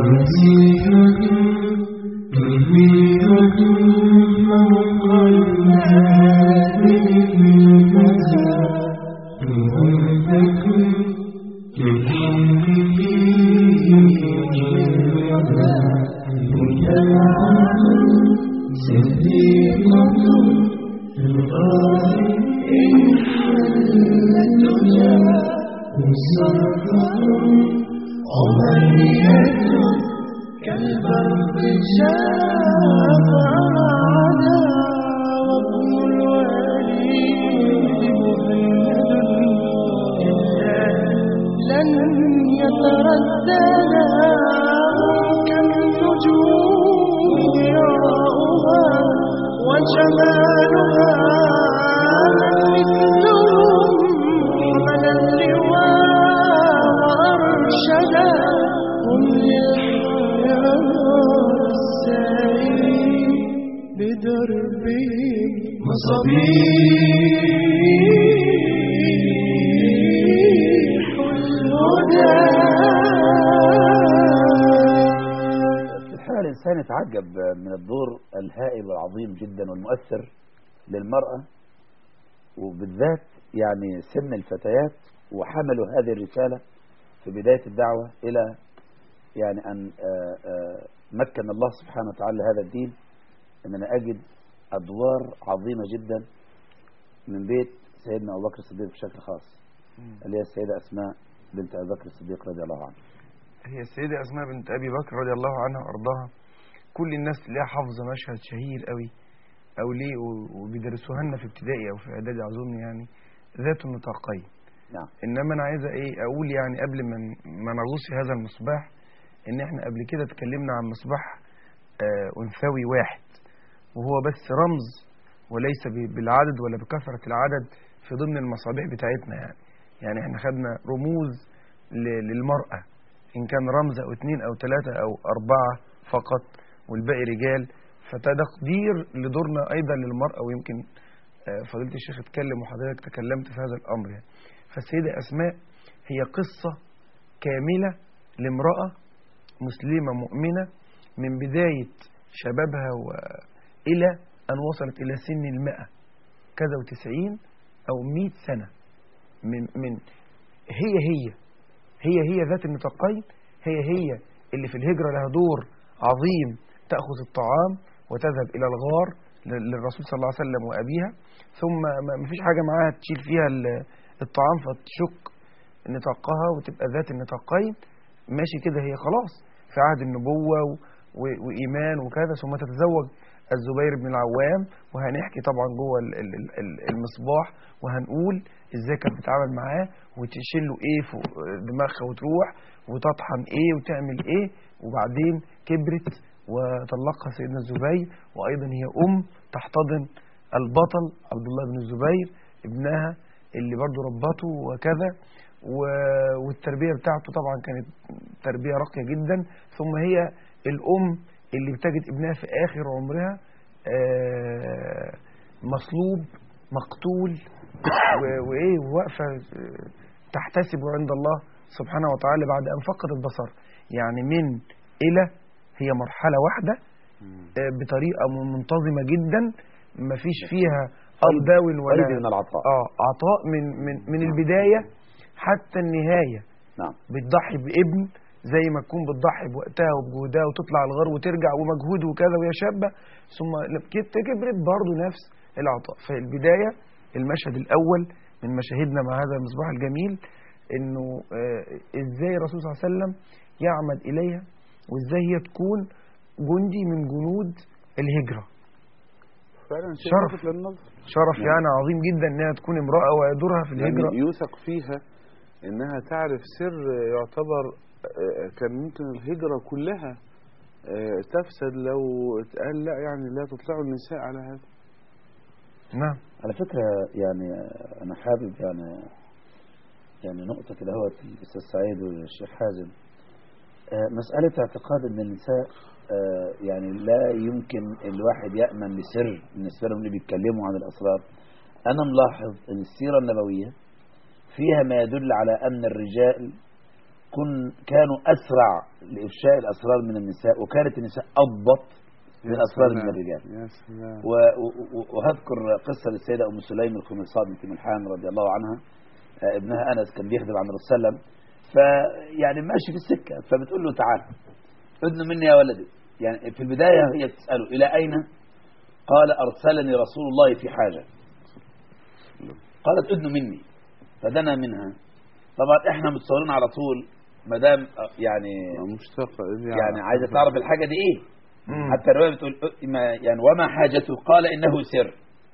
كالبرق شاف عادا وابن الوليد مهند لن يترددا كالنجوم ضياؤها وجمالها مثلهم من اللواء وأرشدا هم للخيار السائرين بدربهم مصابيح الهدى في الحقيقة الإنسان يتعجب من الدور الهائل والعظيم جدا والمؤثر للمرأة وبالذات يعني سن الفتيات وحملوا هذه الرسالة في بداية الدعوة إلى يعني أن آه، آه، مكن الله سبحانه وتعالى هذا الدين أننا أجد أدوار عظيمة جدا من بيت سيدنا أبو بكر الصديق بشكل خاص اللي هي السيدة أسماء بنت أبي بكر الصديق رضي الله عنه هي السيدة أسماء بنت أبي بكر رضي الله عنها وأرضاها كل الناس ليها حافظة مشهد شهير قوي أو ليه و- وبيدرسوها لنا في ابتدائي أو في إعدادي أظن يعني ذات النطاقين نعم إنما أنا عايز إيه أقول يعني قبل ما ن- ما نغوص في هذا المصباح إن إحنا قبل كده اتكلمنا عن مصباح آه أنثوي واحد وهو بس رمز وليس ب- بالعدد ولا بكثرة العدد في ضمن المصابيح بتاعتنا يعني يعني احنا خدنا رموز ل- للمرأة إن كان رمز أو اتنين أو تلاتة أو أربعة فقط والباقي رجال فتقدير لدورنا أيضا للمرأة ويمكن آه، فضيلة الشيخ اتكلم وحضرتك تكلمت في هذا الأمر يعني فالسيدة أسماء هي قصة كاملة لامرأة مسلمة مؤمنة من بداية شبابها وإلى أن وصلت إلى سن المئة كذا وتسعين أو مئة سنة من, من هي هي هي هي ذات النطاقين هي هي اللي في الهجرة لها دور عظيم تأخذ الطعام وتذهب إلى الغار لل- للرسول صلى الله عليه وسلم وأبيها ثم ما- ما فيش حاجة معاها تشيل فيها ال- الطعام فتشك نطاقها وتبقى ذات النطاقين ماشي كده هي خلاص في عهد النبوة و- و- وإيمان وكذا ثم تتزوج الزبير بن العوام وهنحكي طبعا جوه ال- ال- ال- ال- المصباح وهنقول ازاي كانت بتتعامل معاه وتشيل له ايه فوق دماغها وتروح وتطحن ايه وتعمل ايه وبعدين كبرت وطلقها سيدنا الزبير وايضا هي ام تحتضن البطل عبد الله بن الزبير ابنها اللي برضه ربته وكذا و- والتربية بتاعته طبعا كانت تربية راقية جدا ثم هي الأم اللي بتجد ابنها في آخر عمرها آه، مصلوب مقتول و- وإيه واقفة آه، تحتسب عند الله سبحانه وتعالى بعد أن فقد البصر يعني من إلى هي مرحلة واحدة آه، بطريقة منتظمة جدا مفيش فيها أب داون ولا قريب من العطاء اه عطاء من من من البدايه حتى النهايه نعم بتضحي بابن زي ما تكون بتضحي بوقتها وبجهودها وتطلع الغار وترجع ومجهود وكذا وهي شابه ثم لما كت- كبرت برضه نفس العطاء في البدايه المشهد الاول من مشاهدنا مع هذا المصباح الجميل انه آه، ازاي الرسول صلى الله عليه وسلم يعمد اليها وازاي هي تكون جندي من جنود الهجره فعلا شيء شرف. لافت للنظر شرف نعم. يعني عظيم جدا انها تكون امراه ويدورها في الهجره يعني يوثق فيها انها تعرف سر يعتبر آه، كان ممكن الهجرة كلها آه، تفسد لو اتقال لا يعني لا تطلعوا النساء على هذا نعم على فكرة يعني أنا حابب يعني يعني نقطة كده هو الأستاذ سعيد والشيخ حازم آه، مسألة اعتقاد أن النساء آه، يعني لا يمكن الواحد يأمن لسر من السر اللي بيتكلموا عن الأسرار أنا ملاحظ أن السيرة النبوية فيها ما يدل على أن الرجال كن كانوا أسرع لإفشاء الأسرار من النساء وكانت النساء أضبط يا للأسرار سلام. من الرجال يا سلام و- و- و- وهذكر قصة للسيدة أم سليم الخميصات بنت ملحان رضي الله عنها آه، ابنها أنس كان بيخدم عند الرسول صلى الله عليه وسلم فيعني ماشي في السكة فبتقول له تعال ادن مني يا ولدي يعني في البداية هي بتسأله إلى أين قال أرسلني رسول الله في حاجة قالت ادن مني فدنا منها طبعا احنا متصورين على طول ما دام آه، يعني مشتاقة يعني عايزه تعرف الحاجه دي ايه مم. حتى الروايه بتقول أ- ما يعني وما حاجته قال انه سر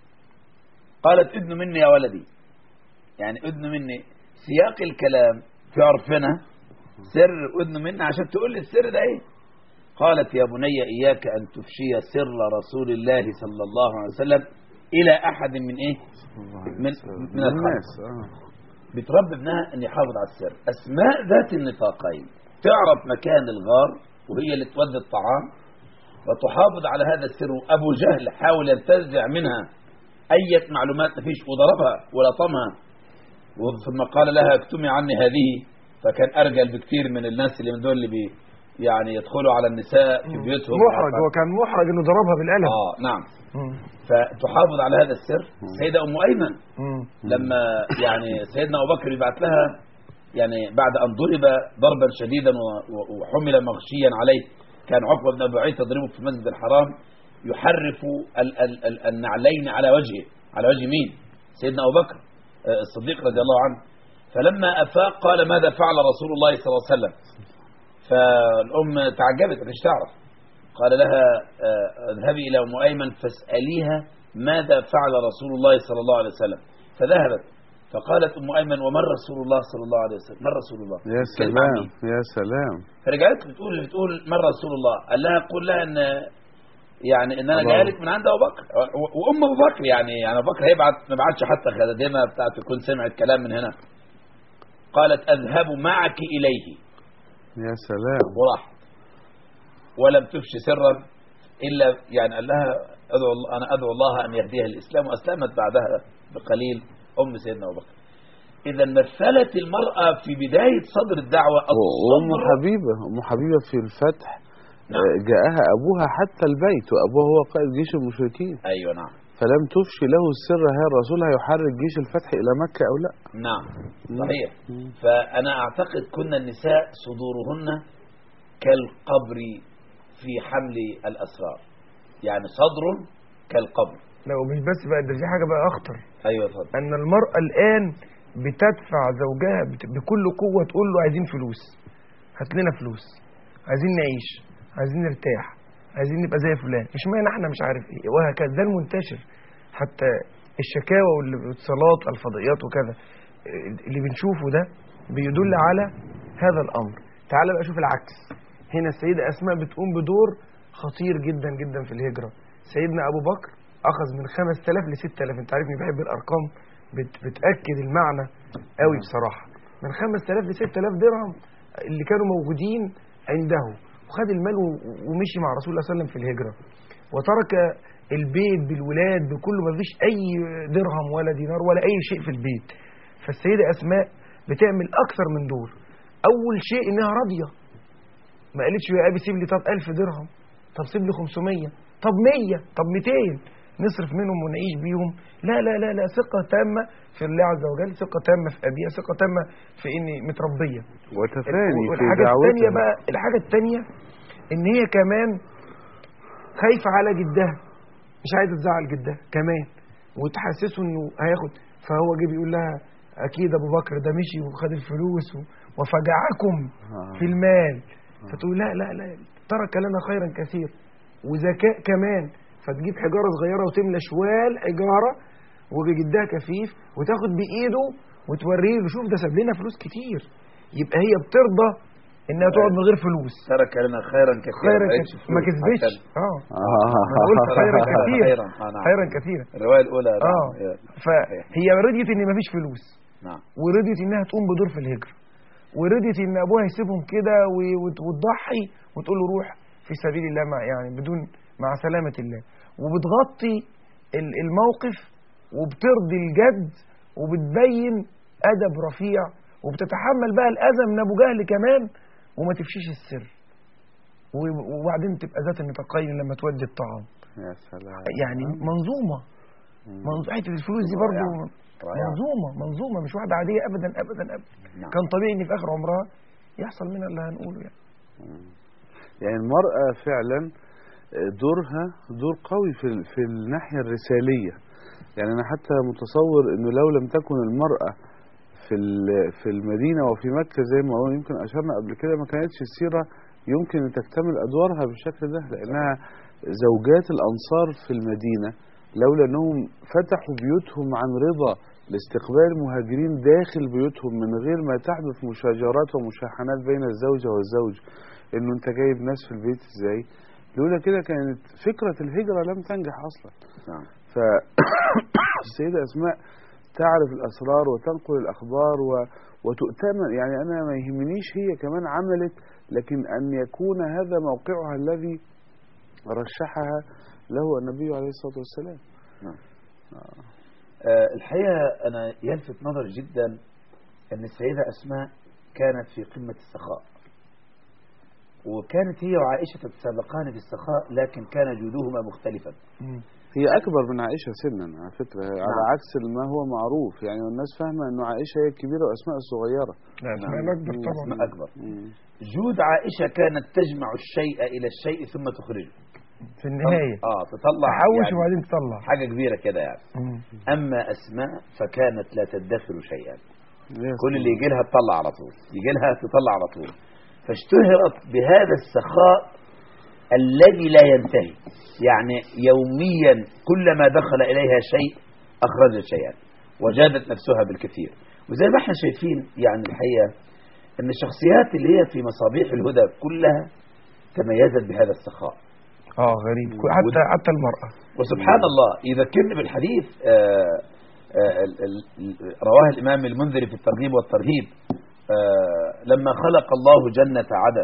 قالت ادن مني يا ولدي يعني ادن مني سياق الكلام في عرفنا سر ادن مني عشان تقول لي السر ده ايه قالت يا بني اياك ان تفشي سر رسول الله صلى الله عليه وسلم الى احد من ايه من- من الخلق. الناس اه بتربي ابنها ان يحافظ على السر اسماء ذات النطاقين تعرف مكان الغار وهي اللي تودي الطعام وتحافظ على هذا السر وابو جهل حاول ينتزع منها اي معلومات مفيش وضربها ولطمها ثم قال لها اكتمي عني هذه فكان ارجل بكثير من الناس اللي من دول اللي بي يعني يدخلوا على النساء في بيوتهم محرج هو كان محرج انه ضربها بالقلم اه نعم مم. فتحافظ على هذا السر سيدة ام ايمن مم. لما يعني سيدنا ابو بكر يبعت لها يعني بعد ان ضرب ضربا شديدا و- و- وحمل مغشيا عليه كان عقبه بن ابي عيط يضربه في المسجد الحرام يحرف ال- ال- ال- النعلين على وجهه على وجه مين سيدنا ابو بكر آه، الصديق رضي الله عنه فلما افاق قال ماذا فعل رسول الله صلى الله عليه وسلم فالام تعجبت ما كانتش تعرف قال لها آه، اذهبي الى ام ايمن فاساليها ماذا فعل رسول الله صلى الله عليه وسلم فذهبت فقالت ام ايمن ومن رسول الله صلى الله عليه وسلم من رسول الله يا كلمة عن سلام مين؟ يا سلام فرجعت بتقول بتقول من رسول الله قال لها قول لها ان يعني ان انا الله. جاي لك من عند ابو بكر و- وام ابو بكر يعني يعني ابو بكر هيبعت ما بعتش حتى خدامه بتاعته تكون سمعت كلام من هنا قالت اذهب معك اليه يا سلام وراح ولم تفشي سرا الا يعني قال لها ادعو الله انا ادعو الله ان يهديها الاسلام واسلمت بعدها بقليل ام سيدنا ابو بكر اذا مثلت المراه في بدايه صدر الدعوه وام الصبر حبيبه ام حبيبه في الفتح نعم. آه، جاءها ابوها حتى البيت وابوها هو قائد جيش المشركين ايوه نعم فلم تفشي له السر هل الرسول هيحرك جيش الفتح الى مكه او لا نعم صحيح فأنا أعتقد كنا النساء صدورهن كالقبر في حمل الأسرار يعني صدر كالقبر لا ومش بس بقى ده في حاجه بقى اخطر أيوة اتفضل ان المراه الان بتدفع زوجها بت- بكل قوه تقول له عايزين فلوس هات لنا فلوس عايزين نعيش عايزين نرتاح عايزين نبقى زي فلان مش معنى احنا مش عارف ايه وهكذا ده المنتشر حتى الشكاوى والاتصالات على الفضائيات وكذا اللي بنشوفه ده بيدل على هذا الامر تعال بقى شوف العكس هنا السيده اسماء بتقوم بدور خطير جدا جدا في الهجره سيدنا ابو بكر اخذ من 5000 ل 6000 انت عارفني بحب الارقام بت بتاكد المعنى قوي بصراحه من 5000 ل 6000 درهم اللي كانوا موجودين عنده وخد المال و- ومشي مع رسول الله صلى الله عليه وسلم في الهجره وترك البيت بالولاد بكله ما فيش اي درهم ولا دينار ولا اي شيء في البيت فالسيده اسماء بتعمل اكثر من دور اول شيء انها راضيه ما قالتش يا ابي سيب لي طب 1000 درهم طب سيب لي 500 طب 100 طب 200 نصرف منهم ونعيش بيهم لا لا لا لا ثقه تامه في الله عز وجل ثقه تامه في ابيها ثقه تامه في اني متربيه وتفاني في والحاجه الثانيه دعوتها بقى الحاجه الثانيه ان هي كمان خايفه على جدها مش عايزه تزعل جدها كمان وتحسسه انه هياخد فهو جه بيقول لها اكيد ابو بكر ده مشي وخد الفلوس و- وفجعكم آه. في المال فتقول لا لا لا ترك لنا خيرا كثير وذكاء كمان فتجيب حجاره صغيره وتملى شوال حجاره وجدها كفيف وتاخد بايده وتوريه له شوف ده ساب لنا فلوس كتير يبقى هي بترضى انها تقعد من غير فلوس ترك لنا خيرا كثيرا خيرا ما قالتش كثير فلوس ما كسبتش حتى اه آه. انا قلت خيرا كثير خيرا آه نعم خيرا كثيرا الرواية الأولى اه نعم فهي رضيت ان مفيش فلوس نعم ورضيت انها تقوم بدور في الهجره ورضيت ان ابوها يسيبهم كده و- وت- وتضحي وتقول له روح في سبيل الله مع يعني بدون مع سلامه الله وبتغطي ال- الموقف وبترضي الجد وبتبين ادب رفيع وبتتحمل بقى الاذى من ابو جهل كمان وما تفشيش السر و- وبعدين تبقى ذات النطاقين لما تودي الطعام يا سلام يعني منظومه مم. منظومه حته الفلوس دي برضه رائعة. منظومه منظومه مش واحده عاديه ابدا ابدا ابدا نعم. كان طبيعي ان في اخر عمرها يحصل منها اللي هنقوله يعني يعني المرأة فعلا دورها دور قوي في ال- في الناحية الرسالية يعني أنا حتى متصور إنه لو لم تكن المرأة في ال- في المدينة وفي مكة زي ما هو يمكن أشرنا قبل كده ما كانتش السيرة يمكن أن تكتمل أدوارها بالشكل ده لأنها زوجات الأنصار في المدينة لولا أنهم فتحوا بيوتهم عن رضا لاستقبال المهاجرين داخل بيوتهم من غير ما تحدث مشاجرات ومشاحنات بين الزوجة والزوج انه انت جايب ناس في البيت ازاي لولا كده كانت فكرة الهجرة لم تنجح اصلا نعم فالسيدة اسماء تعرف الاسرار وتنقل الاخبار و... وتؤتمن يعني انا ما يهمنيش هي كمان عملت لكن ان يكون هذا موقعها الذي رشحها له النبي عليه الصلاة والسلام آه، الحقيقة أنا يلفت نظري جدا أن السيدة أسماء كانت في قمة السخاء وكانت هي وعائشة تتسابقان في السخاء لكن كان جودهما مختلفا هي اكبر من عائشة سنا على فكرة على عكس ما هو معروف يعني والناس فاهمة انه عائشة هي الكبيرة واسماء الصغيرة لا اسمها نعم. اكبر طبعا أسماء أكبر مم. جود عائشة كانت تجمع الشيء إلى الشيء ثم تخرجه في النهايه آه تطلع تحوش يعني وبعدين تطلع حاجة كبيرة كده يعني مم. أما أسماء فكانت لا تدخر شيئا يا كل اللي سلام. يجي لها تطلع على طول يجي لها تطلع على طول فاشتهرت بهذا السخاء الذي لا ينتهي يعني يوميا كلما دخل إليها شيء أخرجت شيئا وجادت نفسها بالكثير وزي ما احنا شايفين يعني الحقيقة أن الشخصيات اللي هي في مصابيح الهدى كلها تميزت بهذا السخاء اه غريب حتى حتى المراه وسبحان الله يذكرني بالحديث آه، آه، ال- ال- ال- رواه الإمام المنذري في الترغيب والترهيب آه، لما خلق الله جنة عدن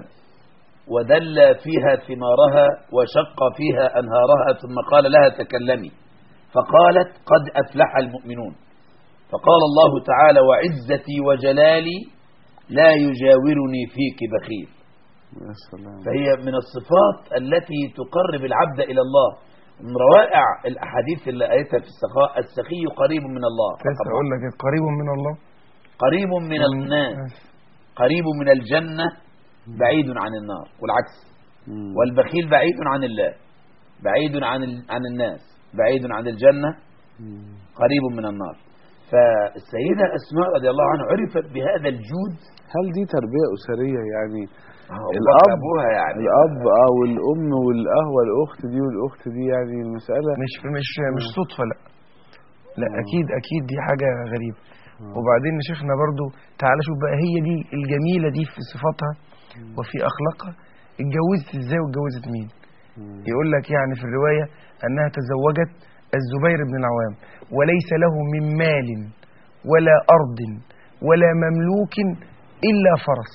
ودل فيها ثمارها وشق فيها أنهارها ثم قال لها تكلمي فقالت قد أفلح المؤمنون فقال الله تعالى وعزتي وجلالي لا يجاورني فيك بخيل يا سلام فهي من الصفات التي تقرب العبد إلى الله من روائع الأحاديث اللي قريتها في السخاء السخي قريب من الله لسه اقول لك قريب من الله قريب من الناس قريب من الجنة بعيد عن النار والعكس مم. والبخيل بعيد عن الله بعيد عن ال- عن الناس بعيد عن الجنة مم. قريب من النار فالسيدة أسماء رضي الله عنها عرفت بهذا الجود هل دي تربية أسرية يعني الأب الأب أبوها يعني الأب اه والأم والأه والأخت دي والأخت دي يعني المسألة مش مش مش صدفه لا لا اكيد اكيد دي حاجه غريبه وبعدين شيخنا برضو تعالى شوف بقى هي دي الجميله دي في صفاتها وفي اخلاقها اتجوزت ازاي واتجوزت مين مم. يقول لك يعني في الروايه انها تزوجت الزبير بن العوام وليس له من مال ولا ارض ولا مملوك الا فرس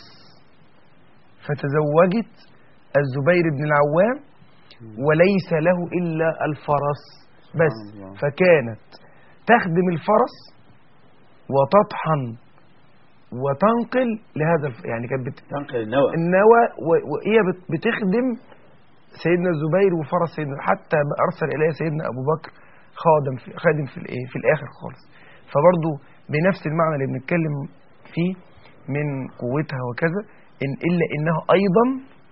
فتزوجت الزبير بن العوام وليس له الا الفرس بس سبحان الله. فكانت تخدم الفرس وتطحن وتنقل لهذا الف... يعني كانت بت... تنقل النوى النوى و- وهي بت- بتخدم سيدنا الزبير وفرس سيدنا حتى ما ارسل اليها سيدنا ابو بكر خادم في خادم في الايه في الاخر خالص فبرضه بنفس المعنى اللي بنتكلم فيه من قوتها وكذا إن الا انها ايضا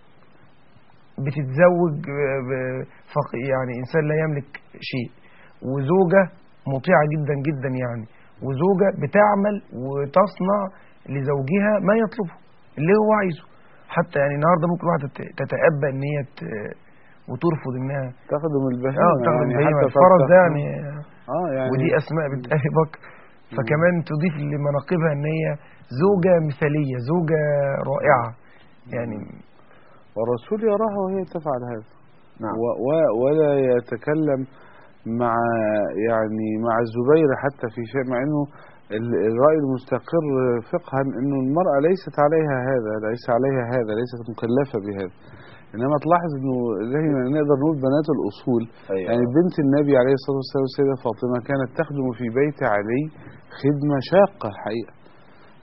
بتتزوج ب- ب- فق- يعني انسان لا يملك شيء وزوجه مطيعه جدا جدا يعني وزوجه بتعمل وتصنع لزوجها ما يطلبه اللي هو عايزه حتى يعني النهارده ممكن واحده ت- تتأبى ان هي ت- وترفض انها تخدم البهيمة اه تاخد يعني البهيمه حتى الفرس ده تفتح- يعني اه يعني ودي اسماء بنت ابي بكر فكمان تضيف لمناقبها ان هي زوجه مثاليه زوجه رائعه يعني والرسول يراها وهي تفعل هذا نعم و و ولا يتكلم مع يعني مع الزبير حتى في شيء مع انه ال- الرأي المستقر فقها انه المرأة ليست عليها هذا ليس عليها هذا ليست مكلفة بهذا انما تلاحظ انه زي ما نقدر نقول بنات الاصول أيوة. يعني بنت النبي عليه الصلاة والسلام السيدة فاطمة كانت تخدم في بيت علي خدمة شاقة الحقيقة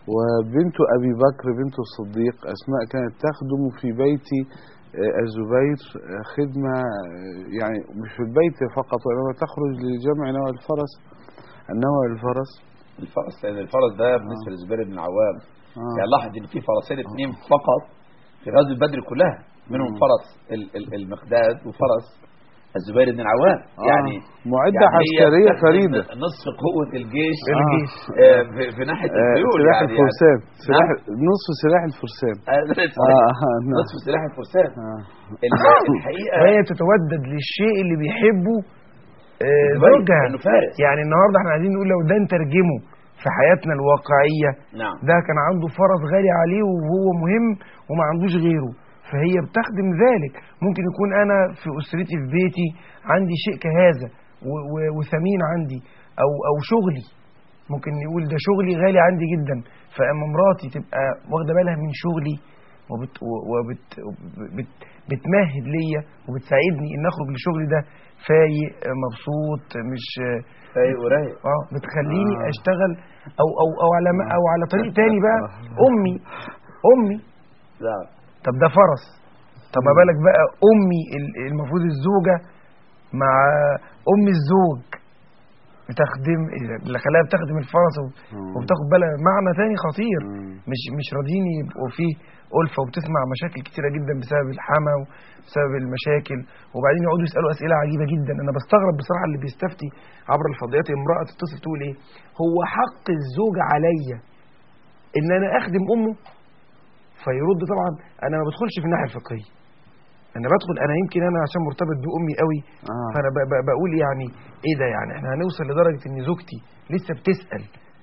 وبنت أبي بكر بنت الصديق أسماء كانت تخدم في بيت آه، الزبير آه، خدمة آه، يعني مش في البيت فقط وإنما تخرج لجمع نوى الفرس النوى الفرس الفرس لان الفرس ده بالنسبه للزبير بن العوام آه. يعني لاحظ ان في فرسين اثنين فقط في غزوه بدر كلها منهم مم. فرس ال- ال- المقداد وفرس الزبير بن العوام آه. يعني معدة يعني هي عسكرية بتخدم فريدة نصف قوه الجيش الجيش. آه، في, في ناحيه آه، الخيول سلاح يعني الفرسان سلاح نصف سلاح الفرسان يعني آه، آه، نعم. نصف سلاح الفرسان آه. ال- الحقيقه فهي تتودد للشيء اللي بيحبه آه، الزبير زوجها انه فارس يعني النهارده احنا عايزين نقول لو ده نترجمه في حياتنا الواقعيه نعم ده كان عنده فرس غالي عليه وهو مهم وما عندوش غيره فهي بتخدم ذلك ممكن يكون انا في اسرتي في بيتي عندي شيء كهذا و- و- وثمين عندي او او شغلي ممكن نقول ده شغلي غالي عندي جدا فاما مراتي تبقى واخده بالها من شغلي وبت وبت بت بتمهد ليا وبتساعدني ان اخرج لشغلي ده فايق مبسوط مش فايق ورايق اه بتخليني آه. اشتغل او او او على م- او على طريق تاني بقى امي امي نعم طب ده فرس طب ما بالك بقى امي ال- المفروض الزوجه مع ام الزوج بتخدم اللي خلاها بتخدم الفرس وب- مم. وبتاخد بالها معنى تاني خطير مم. مش مش راضيين يبقوا فيه ألفة وبتسمع مشاكل كتيرة جدا بسبب الحما وبسبب المشاكل وبعدين يقعدوا يسألوا أسئلة عجيبة جدا أنا بستغرب بصراحة اللي بيستفتي عبر الفضائيات امرأة تتصل تقول إيه هو حق الزوج عليا إن أنا أخدم أمه فيرد طبعا أنا ما بدخلش في الناحية الفقهية أنا بدخل أنا يمكن أنا عشان مرتبط بأمي قوي آه. فأنا ب- ب- بقول يعني إيه ده يعني إحنا هنوصل لدرجة إن زوجتي لسه بتسأل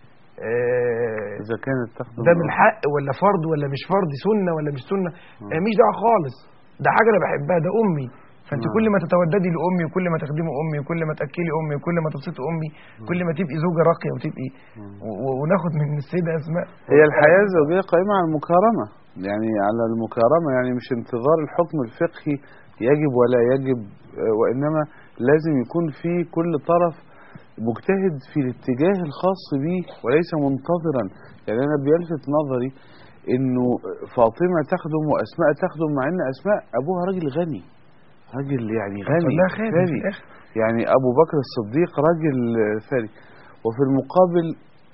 آه إذا كانت تخدم ده من الحق ولا فرض ولا مش فرض سنه ولا مش سنه آه مش دعوه خالص ده حاجه انا بحبها ده امي فانت نعم. كل ما تتوددي لامي وكل ما تخدمي امي وكل ما تاكلي امي وكل ما تبسطي امي كل ما تبقي زوجه راقيه وتبقي و- و- وناخد من السيده اسماء هي الحياة الزوجية قائمة على المكارمة يعني على المكارمة يعني مش انتظار الحكم الفقهي يجب ولا يجب آه، وإنما لازم يكون في كل طرف مجتهد في الاتجاه الخاص به وليس منتظرا يعني أنا بيلفت نظري إنه فاطمة تخدم وأسماء تخدم مع إن أسماء أبوها راجل غني راجل يعني غني لا خادم في ثري. الاخر يعني أبو بكر الصديق راجل آه، ثري وفي المقابل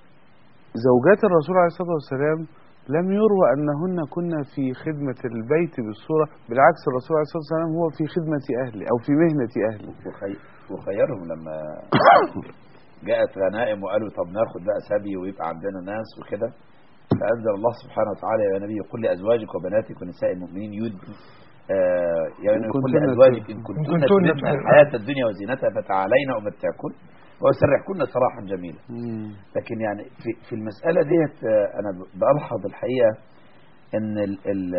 زوجات الرسول عليه الصلاة والسلام لم يروى أنهن كن في خدمة البيت بالصورة بالعكس الرسول عليه الصلاة والسلام هو في خدمة أهله أو في مهنة أهله وخي... وخيرهم لما جاءت غنائم وقالوا طب ناخد بقى سبي ويبقى عندنا ناس وكده فأنزل الله سبحانه وتعالى يا نبي قل لأزواجك وبناتك ونساء المؤمنين يد آه يا نبي قل كنتن لأزواجك إن إن كنتن كنتن تردن تحبن- الحياة الدنيا وزينتها فتعالين أمتعكن وأسرحكن سراحا جميلا لكن يعني في في المسألة ديت آه، أنا ب- بلحظ الحقيقة إن ال ال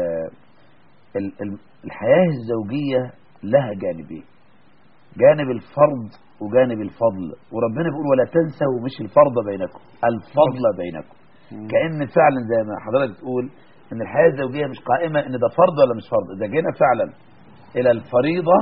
ال ال الحياة الزوجية لها جانبين جانب الفرض وجانب الفضل وربنا بيقول ولا تنسوا مش الفرض بينكم الفضل بينكم كأن فعلا زي ما حضرتك تقول إن الحياة الزوجية مش قائمة إن ده فرض ولا مش فرض إذا جينا فعلا إلى الفريضة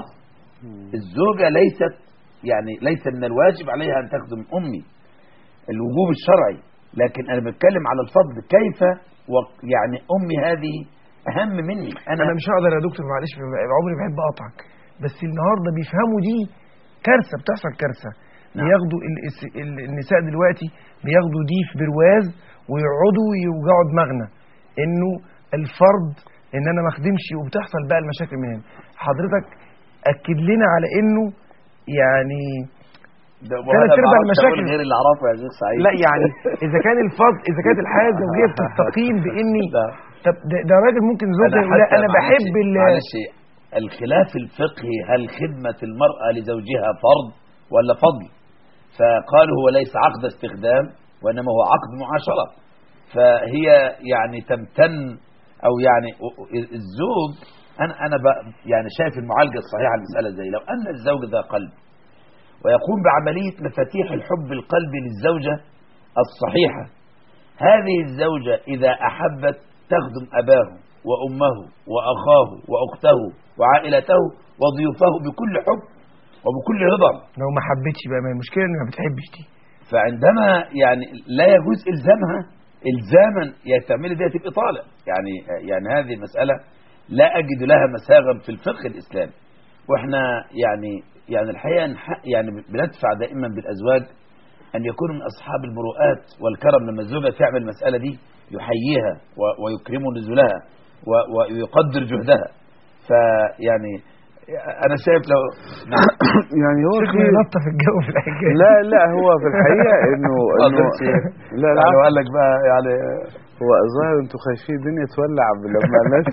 الزوجة ليست يعني ليس من الواجب عليها أن تخدم أمي الوجوب الشرعي لكن أنا بتكلم على الفضل كيف و- يعني أمي هذه أهم مني انا أنا مش هقدر يا دكتور معلش عمري ما بحب اقطعك بس النهارده بيفهموا دي كارثه بتحصل كارثه نعم. بياخدوا ال- الس- ال- النساء دلوقتي بياخدوا دي في برواز ويقعدوا يوجعوا دماغنا انه الفرض ان انا ما اخدمش وبتحصل بقى المشاكل من هنا حضرتك اكد لنا على انه يعني ده ثلاث وأنا ما أرباع أعرفش أقول المشاكل- غير اللي أعرفه يا شيخ سعيد لا يعني اذا كان الفرض اذا كانت الحياه الزوجيه بتستقيم باني لا. طب ده, ده راجل ممكن زوجها يقول لا حتى انا معلش- بحب ال- معلش الخلاف الفقهي هل خدمة المرأة لزوجها فرض ولا فضل فقالوا هو ليس عقد استخدام وإنما هو عقد معاشرة فهي يعني تمتن أو يعني الزوج أنا أنا ب- يعني شايف المعالجة الصحيحة للمسألة زي لو أن الزوج ذا قلب ويقوم بعملية مفاتيح الحب القلبي للزوجة الصحيحة هذه الزوجة إذا أحبت تخدم أباه وأمه وأخاه وأخته وعائلته وضيوفه بكل حب وبكل رضا لو ما حبيتش بقى ما المشكله ان ما بتحبش دي فعندما يعني لا يجوز إلزامها الزاما يا تعملي دي تبقى طالع يعني يعني هذه المساله لا اجد لها مساغا في الفقه الاسلامي واحنا يعني يعني الحقيقه نح- يعني بندفع دائما بالازواج ان يكونوا من اصحاب المروءات والكرم لما الزوجه تعمل المساله دي يحييها و- ويكرم نزلها و- ويقدر جهدها فيعني انا شايف لو نعم يعني هو شيخنا في يلطف الجو في الحكايه لا لا هو في الحقيقه انه انه اتفضل شيخ. لا لا يعني قال لك بقى يعني هو الظاهر انتوا خايفين الدنيا تولع لما الناس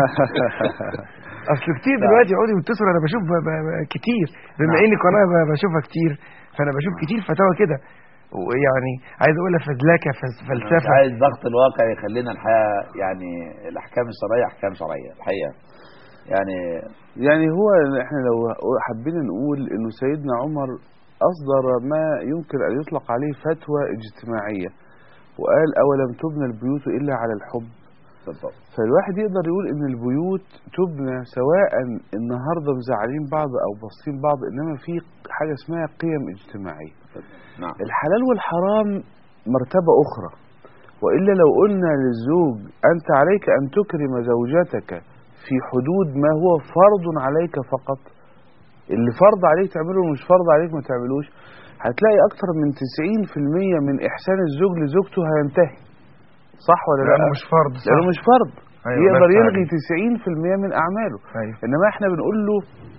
اصل كتير دلوقتي يقعدوا يتصلوا انا بشوف ب... ب... ب... كتير بما نعم. اني قناه ب... بشوفها كتير فانا بشوف كتير فتاوى كده ويعني عايز اقولها فزلكه فلس- مش فلسفه عايز ضغط الواقع يخلينا الحياه يعني الاحكام الشرعيه احكام شرعيه الحقيقه يعني يعني هو احنا لو حبينا نقول انه سيدنا عمر اصدر ما يمكن ان يطلق عليه فتوى اجتماعيه وقال اولم تبنى البيوت الا على الحب اتفضل. فالواحد يقدر يقول ان البيوت تبنى سواء النهارده مزعلين بعض او باصين بعض انما في حاجه اسمها قيم اجتماعيه نعم الحلال والحرام مرتبه اخرى والا لو قلنا للزوج انت عليك ان تكرم زوجتك في حدود ما هو فرض عليك فقط اللي فرض عليك تعمله ومش فرض عليك ما تعملوش هتلاقي اكتر من 90% من احسان الزوج لزوجته هينتهي صح ولا لا لانه مش فرض صح لانه مش فرض أيوة، يقدر الله يلغي يفتح 90% من اعماله ايوه انما احنا بنقول له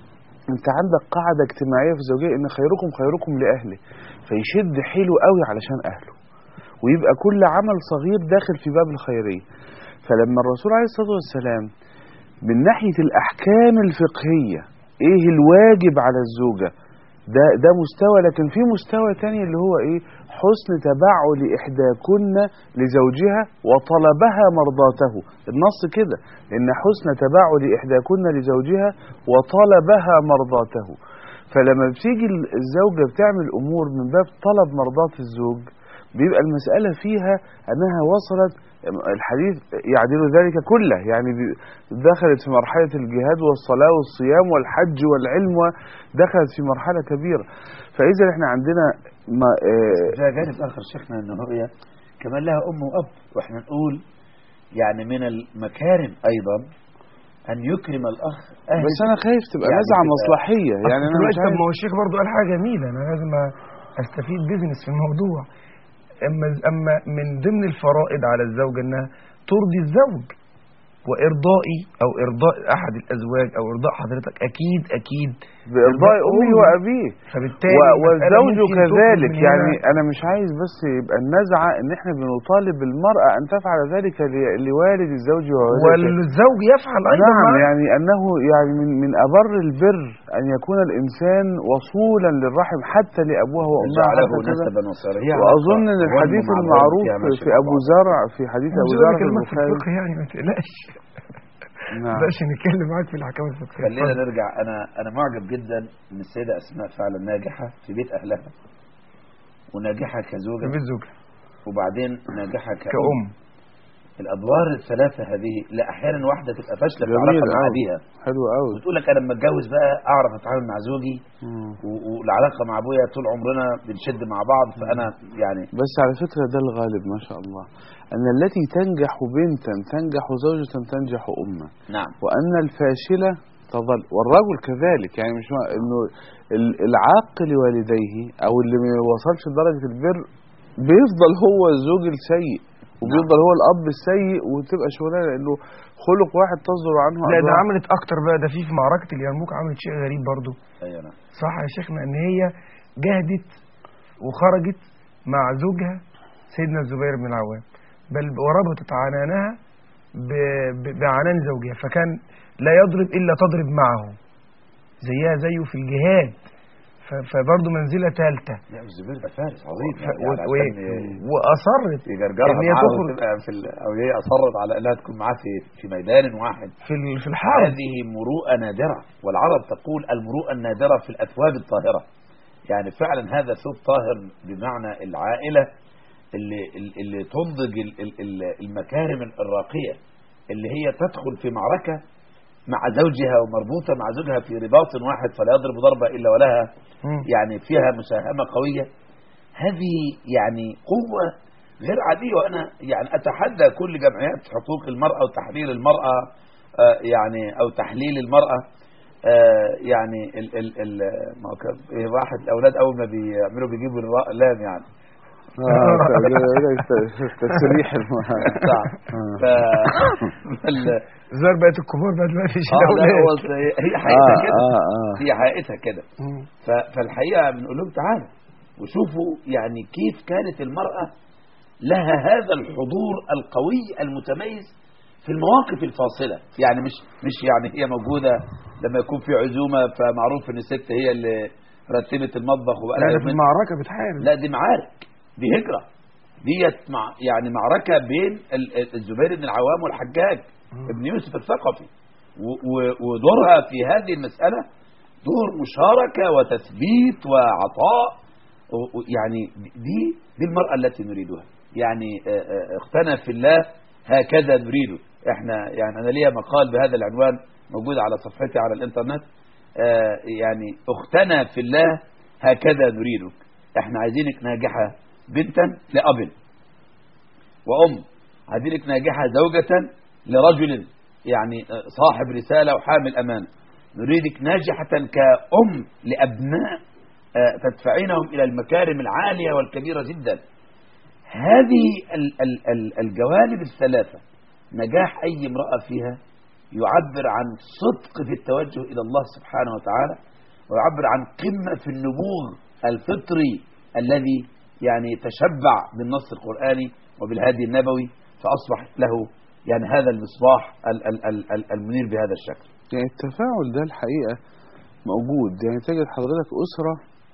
انت عندك قاعده اجتماعيه في الزوجيه ان خيركم خيركم لاهله فيشد حيله قوي علشان اهله ويبقى كل عمل صغير داخل في باب الخيريه فلما الرسول عليه الصلاه والسلام من ناحيه الاحكام الفقهيه ايه الواجب على الزوجه ده ده مستوى لكن في مستوى تاني اللي هو ايه حسن تبعل احداكن لزوجها وطلبها مرضاته النص كده ان حسن تبعل احداكن لزوجها وطلبها مرضاته فلما بتيجي الزوجه بتعمل امور من باب طلب مرضات الزوج بيبقى المساله فيها انها وصلت الحديث يعدل ذلك كله يعني بي- دخلت في مرحله الجهاد والصلاه والصيام والحج والعلم ودخلت في مرحله كبيره فاذا احنا عندنا ما آه، ده جانب اخر شيخنا ان هي كمان لها ام واب واحنا نقول يعني من المكارم ايضا ان يكرم الاخ اهل بس انا خايف تبقى يعني نزعه تبقى- مصلحيه يعني يعني انا مش طب عايز ما هو الشيخ برضه قال حاجه جميله انا لازم استفيد بيزنس في الموضوع اما اما من ضمن الفرائض على الزوجه انها ترضي الزوج وارضائي او ارضاء احد الازواج او ارضاء حضرتك اكيد اكيد بارضاء إرضاء امي أمي. وابيه فبالتالي و- المسألة والزوج ممكن تخرج كذلك من يعني هنا- انا مش عايز بس يبقى النزعه ان احنا بنطالب المراه ان تفعل ذلك ل- لوالد الزوج ووالدته والزوج يفعل ايضا نعم معه. يعني انه يعني من من ابر البر ان يكون الانسان وصولا للرحم حتى لابوها وامها جعله حتى كذا نسبا وصيرا هي واظن ان علاقة الحديث ظلم مع المعروف ظلم فيها في ماشية ابو مع بعض. زرع في حديث ابو مش زرع هقول في كلمات في البخاري الفقه يعني ما تقلقش نعم ما تقلقش نتكلم معاك في الاحكام الفقهيه خلينا اتفضل. نرجع انا انا معجب جدا ان السيده اسماء فعلا ناجحه في بيت اهلها وناجحه في كزوجه بيت زوجها وبعدين ناجحه كأم, كأم الادوار الثلاثه هذه لا احيانا واحده تبقى فاشله في جميل علاقه مع أوي. ابيها حلو قوي وتقول لك انا لما اتجوز بقى اعرف اتعامل مع زوجي و- والعلاقه مع ابويا طول عمرنا بنشد مع بعض فانا يعني بس على فكرة ده الغالب ما شاء الله أن التي تنجح بنتا تنجح زوجة تنجح أمة نعم وأن الفاشلة تظل والرجل كذلك يعني مش ما- إنه ال- العاق لوالديه أو اللي ما وصلش لدرجة البر بيفضل هو الزوج السيء وبيفضل هو الأب السيء وتبقى شغلانة لأنه خلق واحد تصدر عنه لا ده أضرار. عملت اكتر بقى ده في في معركه اليرموك عملت شيء غريب برضو ايوه نعم صح يا شيخنا ان هي جهدت وخرجت مع زوجها سيدنا الزبير بن العوام بل وربطت عنانها ب- ب- بعنان زوجها فكان لا يضرب الا تضرب معه زيها زيه في الجهاد ف- فبرضه منزله ثالثه لا الزبير ده فارس عظيم ف- يعني و- عشان و- واصرت يجرجرها إن هي معاه تخرج. وتبقى في ال... او هي اصرت على انها تكون معاه في في ميدان واحد في ال- في الحرب هذه مروءة نادرة والعرب تقول المروءة النادرة في الأثواب الطاهرة يعني فعلا هذا ثوب طاهر بمعنى العائلة اللي, اللي تنضج ال- ال- ال- المكارم الراقية اللي هي تدخل في معركة مع زوجها ومربوطة مع زوجها في رباط واحد فلا يضرب ضربة إلا ولها مم. يعني فيها مساهمة قوية هذه يعني قوة غير عادية وأنا يعني أتحدى كل جمعيات حقوق المرأة وتحرير المرأة آه، يعني أو تحليل المرأة آه، يعني ال ال ال ما هو كان- إيه، واحد الأولاد أول ما بيعملوا بيجيبوا الراء لام يعني تسريح صح ف فال- زار بقت الكبار بقى دلوقتي اه لا الأولاد. هو هي حقيقتها اه كده اه اه هي حقيقتها كده مم. ف- فالحقيقة بنقول لهم تعالوا وشوفوا يعني كيف كانت المرأة لها هذا الحضور القوي المتميز في المواقف الفاصلة يعني مش مش يعني هي موجودة لما يكون في عزومة فمعروف ان الست هي اللي رتبت المطبخ وبقى لا لها ده في يومين. المعركة بتحارب لا دي معارك دي هجرة ديت مع يعني معركة بين ال- ال- الزبير بن العوام والحجاج ابن يوسف الثقفي و- و- ودورها في هذه المسألة دور مشاركة وتثبيت وعطاء و- و- يعني دي دي المرأة التي نريدها يعني آه، آه، اختنا في الله هكذا نريده احنا يعني انا ليا مقال بهذا العنوان موجود على صفحتي على الانترنت آه، يعني اختنا في الله هكذا نريدك احنا عايزينك ناجحة بنتا لأب وأم عايزينك ناجحة زوجة لرجل يعني آه، صاحب رسالة وحامل أمانة نريدك ناجحة كأم لأبناء آه، تدفعينهم إلى المكارم العالية والكبيرة جدا هذه ال- ال- ال- الجوانب الثلاثة نجاح أي امرأة فيها يعبر عن صدق في التوجه إلى الله سبحانه وتعالى ويعبر عن قمة في النبوغ الفطري الذي يعني تشبع بالنص القرآني وبالهادي النبوي فأصبح له يعني هذا المصباح ال- ال- ال- ال- المنير بهذا الشكل يعني التفاعل ده الحقيقة موجود يعني تجد حضرتك أسرة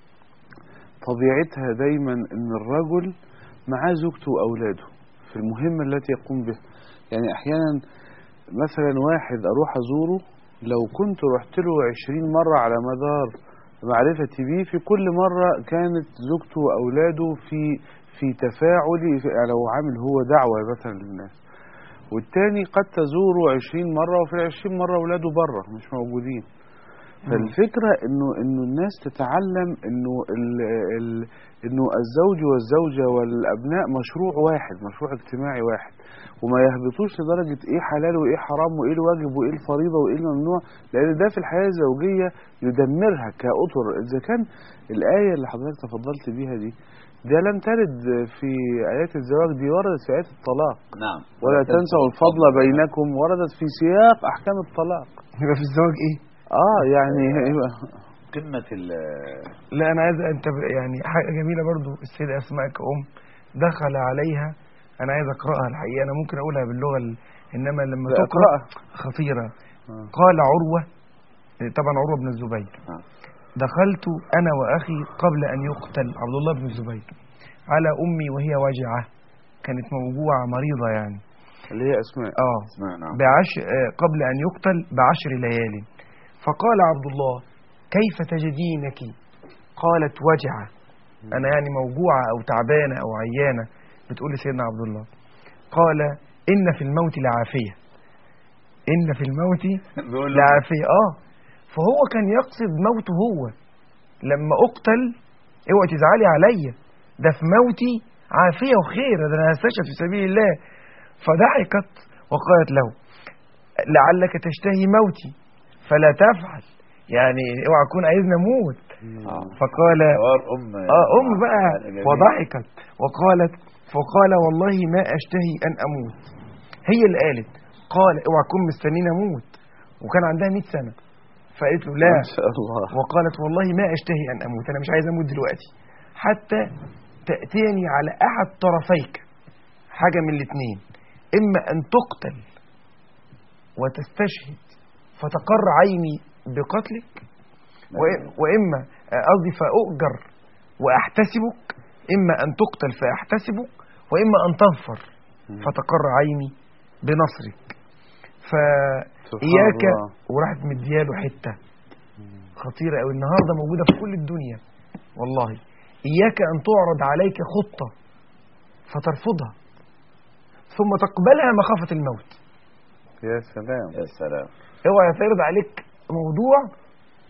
طبيعتها دايما ان الرجل معاه زوجته وأولاده في المهمة التي يقوم بها يعني أحيانا مثلا واحد أروح أزوره لو كنت رحت له عشرين مرة على مدار معرفتي بيه في كل مرة كانت زوجته وأولاده في في تفاعلي في يعني لو عامل هو دعوة مثلا للناس والتاني قد تزوره عشرين مرة وفي العشرين مرة أولاده بره مش موجودين فالفكرة انه انه الناس تتعلم انه ال ال انه الزوج والزوجة والابناء مشروع واحد مشروع اجتماعي واحد وما يهبطوش لدرجة ايه حلال وايه حرام وايه الواجب وايه الفريضة وايه الممنوع لان ده في الحياة الزوجية يدمرها كأطر اذا كان الآية اللي حضرتك تفضلت بيها دي ده لم ترد في آيات الزواج دي وردت في آيات الطلاق نعم ولا تنسوا الفضل بينكم وردت في سياق أحكام الطلاق يبقى في الزواج ايه اه يعني قمة ال لا انا عايز انت يعني حاجه جميله برضو السيده اسماء كأم دخل عليها انا عايز اقراها الحقيقه انا ممكن اقولها باللغه ال... انما لما لا، تقرا اقرأها. خطيره آه. قال عروه طبعا عروه بن الزبير آه. دخلت انا واخي قبل ان يقتل عبد الله بن الزبير على امي وهي واجعه كانت موجوعه مريضه يعني اللي هي أسماء اه اسمع نعم بعش آه، قبل أن يقتل بعشر ليال فقال عبد الله كيف تجدينك قالت وجعة أنا يعني موجوعة أو تعبانة أو عيانة بتقول لسيدنا عبد الله قال إن في الموت لعافية إن في الموت بيقول له لعافية آه فهو كان يقصد موته هو لما أقتل اوعي تزعلي عليا ده في موتي عافية وخير ده أنا هستشهد في سبيل الله فضحكت وقالت له لعلك تشتهي موتي فلا تفعل يعني اوعى تكون عايزني اموت آه. فقال حوار أم اه ام بقى يعني جميل. وضحكت وقالت فقال والله ما اشتهي ان اموت هي اللي قالت قال اوعى تكون مستنيني اموت وكان عندها 100 سنه فقالت له لا ما شاء الله وقالت والله ما اشتهي ان اموت انا مش عايز اموت دلوقتي حتى تاتيني على احد طرفيك حاجه من الاثنين اما ان تقتل وتستشهد فتقر عيني بقتلك وإ- واما قصدي فاؤجر واحتسبك اما ان تقتل فاحتسبك واما ان تنفر فتقر عيني بنصرك فاياك الله. وراحت مدياله حته خطيره قوي النهارده موجوده في كل الدنيا والله اياك ان تعرض عليك خطه فترفضها ثم تقبلها مخافه الموت يا سلام يا سلام اوعى يتعرض عليك موضوع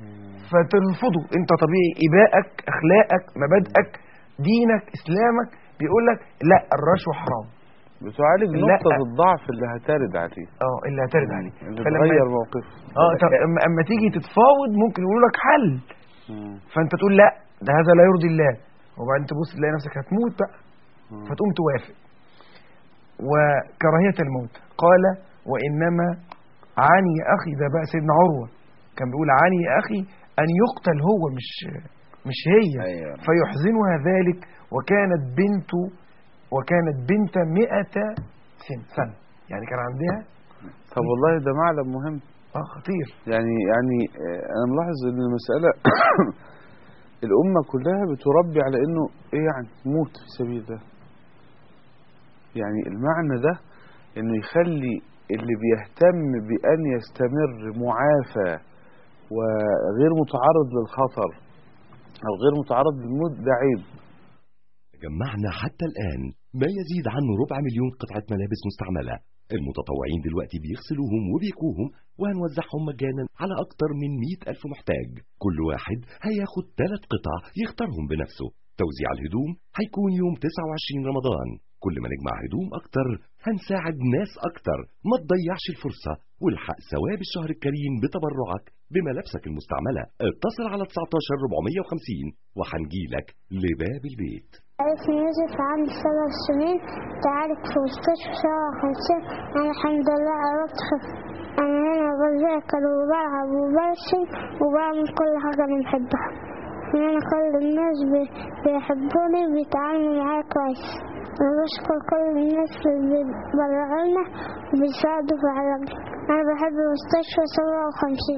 فترفضه انت طبيعي ابائك اخلاقك مبادئك دينك اسلامك بيقول لك لا الرشوه حرام بتعالج لا. نقطة الضعف اللي هترد عليه اه اللي هترد عليه اللي فلما تغير موقفه اه طب اما اما تيجي تتفاوض ممكن يقولوا لك حل مم. فانت تقول لا ده هذا لا يرضي الله وبعدين تبص تلاقي نفسك هتموت بقى مم. فتقوم توافق وكراهية الموت قال وإنما عني أخي ده بقى سيدنا عروة كان بيقول عني أخي أن يقتل هو مش مش هي أيوة. فيحزنها ذلك وكانت بنت وكانت بنت مئة سن سنة يعني كان عندها طب والله ده معلم مهم اه خطير يعني يعني آه، انا ملاحظ ان المسألة الأمة كلها بتربي على انه ايه يعني موت في سبيل الله يعني المعنى ده انه يخلي اللي بيهتم بأن يستمر معافى وغير متعرض للخطر او غير متعرض للموت ده عيب جمعنا حتى الآن ما يزيد عن ربع مليون قطعة ملابس مستعملة المتطوعين دلوقتي بيغسلوهم وبيكوهم وهنوزعهم مجانا على أكتر من مئة ألف محتاج كل واحد هياخد ثلاث قطع يختارهم بنفسه توزيع الهدوم هيكون يوم 29 رمضان كل ما نجمع هدوم أكتر هنساعد ناس أكتر ما تضيعش الفرصة والحق ثواب الشهر الكريم بتبرعك بملابسك المستعملة اتصل على 19 450 وهنجيلك لباب البيت اسمي يوسف عندي سبع سنين تعالج في مستشفى سبعة وخمسين أنا الحمد لله قربت خف أنا هنا بذاكر وبلعب وبرسم وبعمل كل حاجة أنا بحبها هنا كل الناس بي- بيحبوني وبيتعاملوا معايا كويس أنا بشكر كل الناس اللي بيبرعونا وبيساعدوا في علاجي أنا بحب مستشفى سبعة وخمسين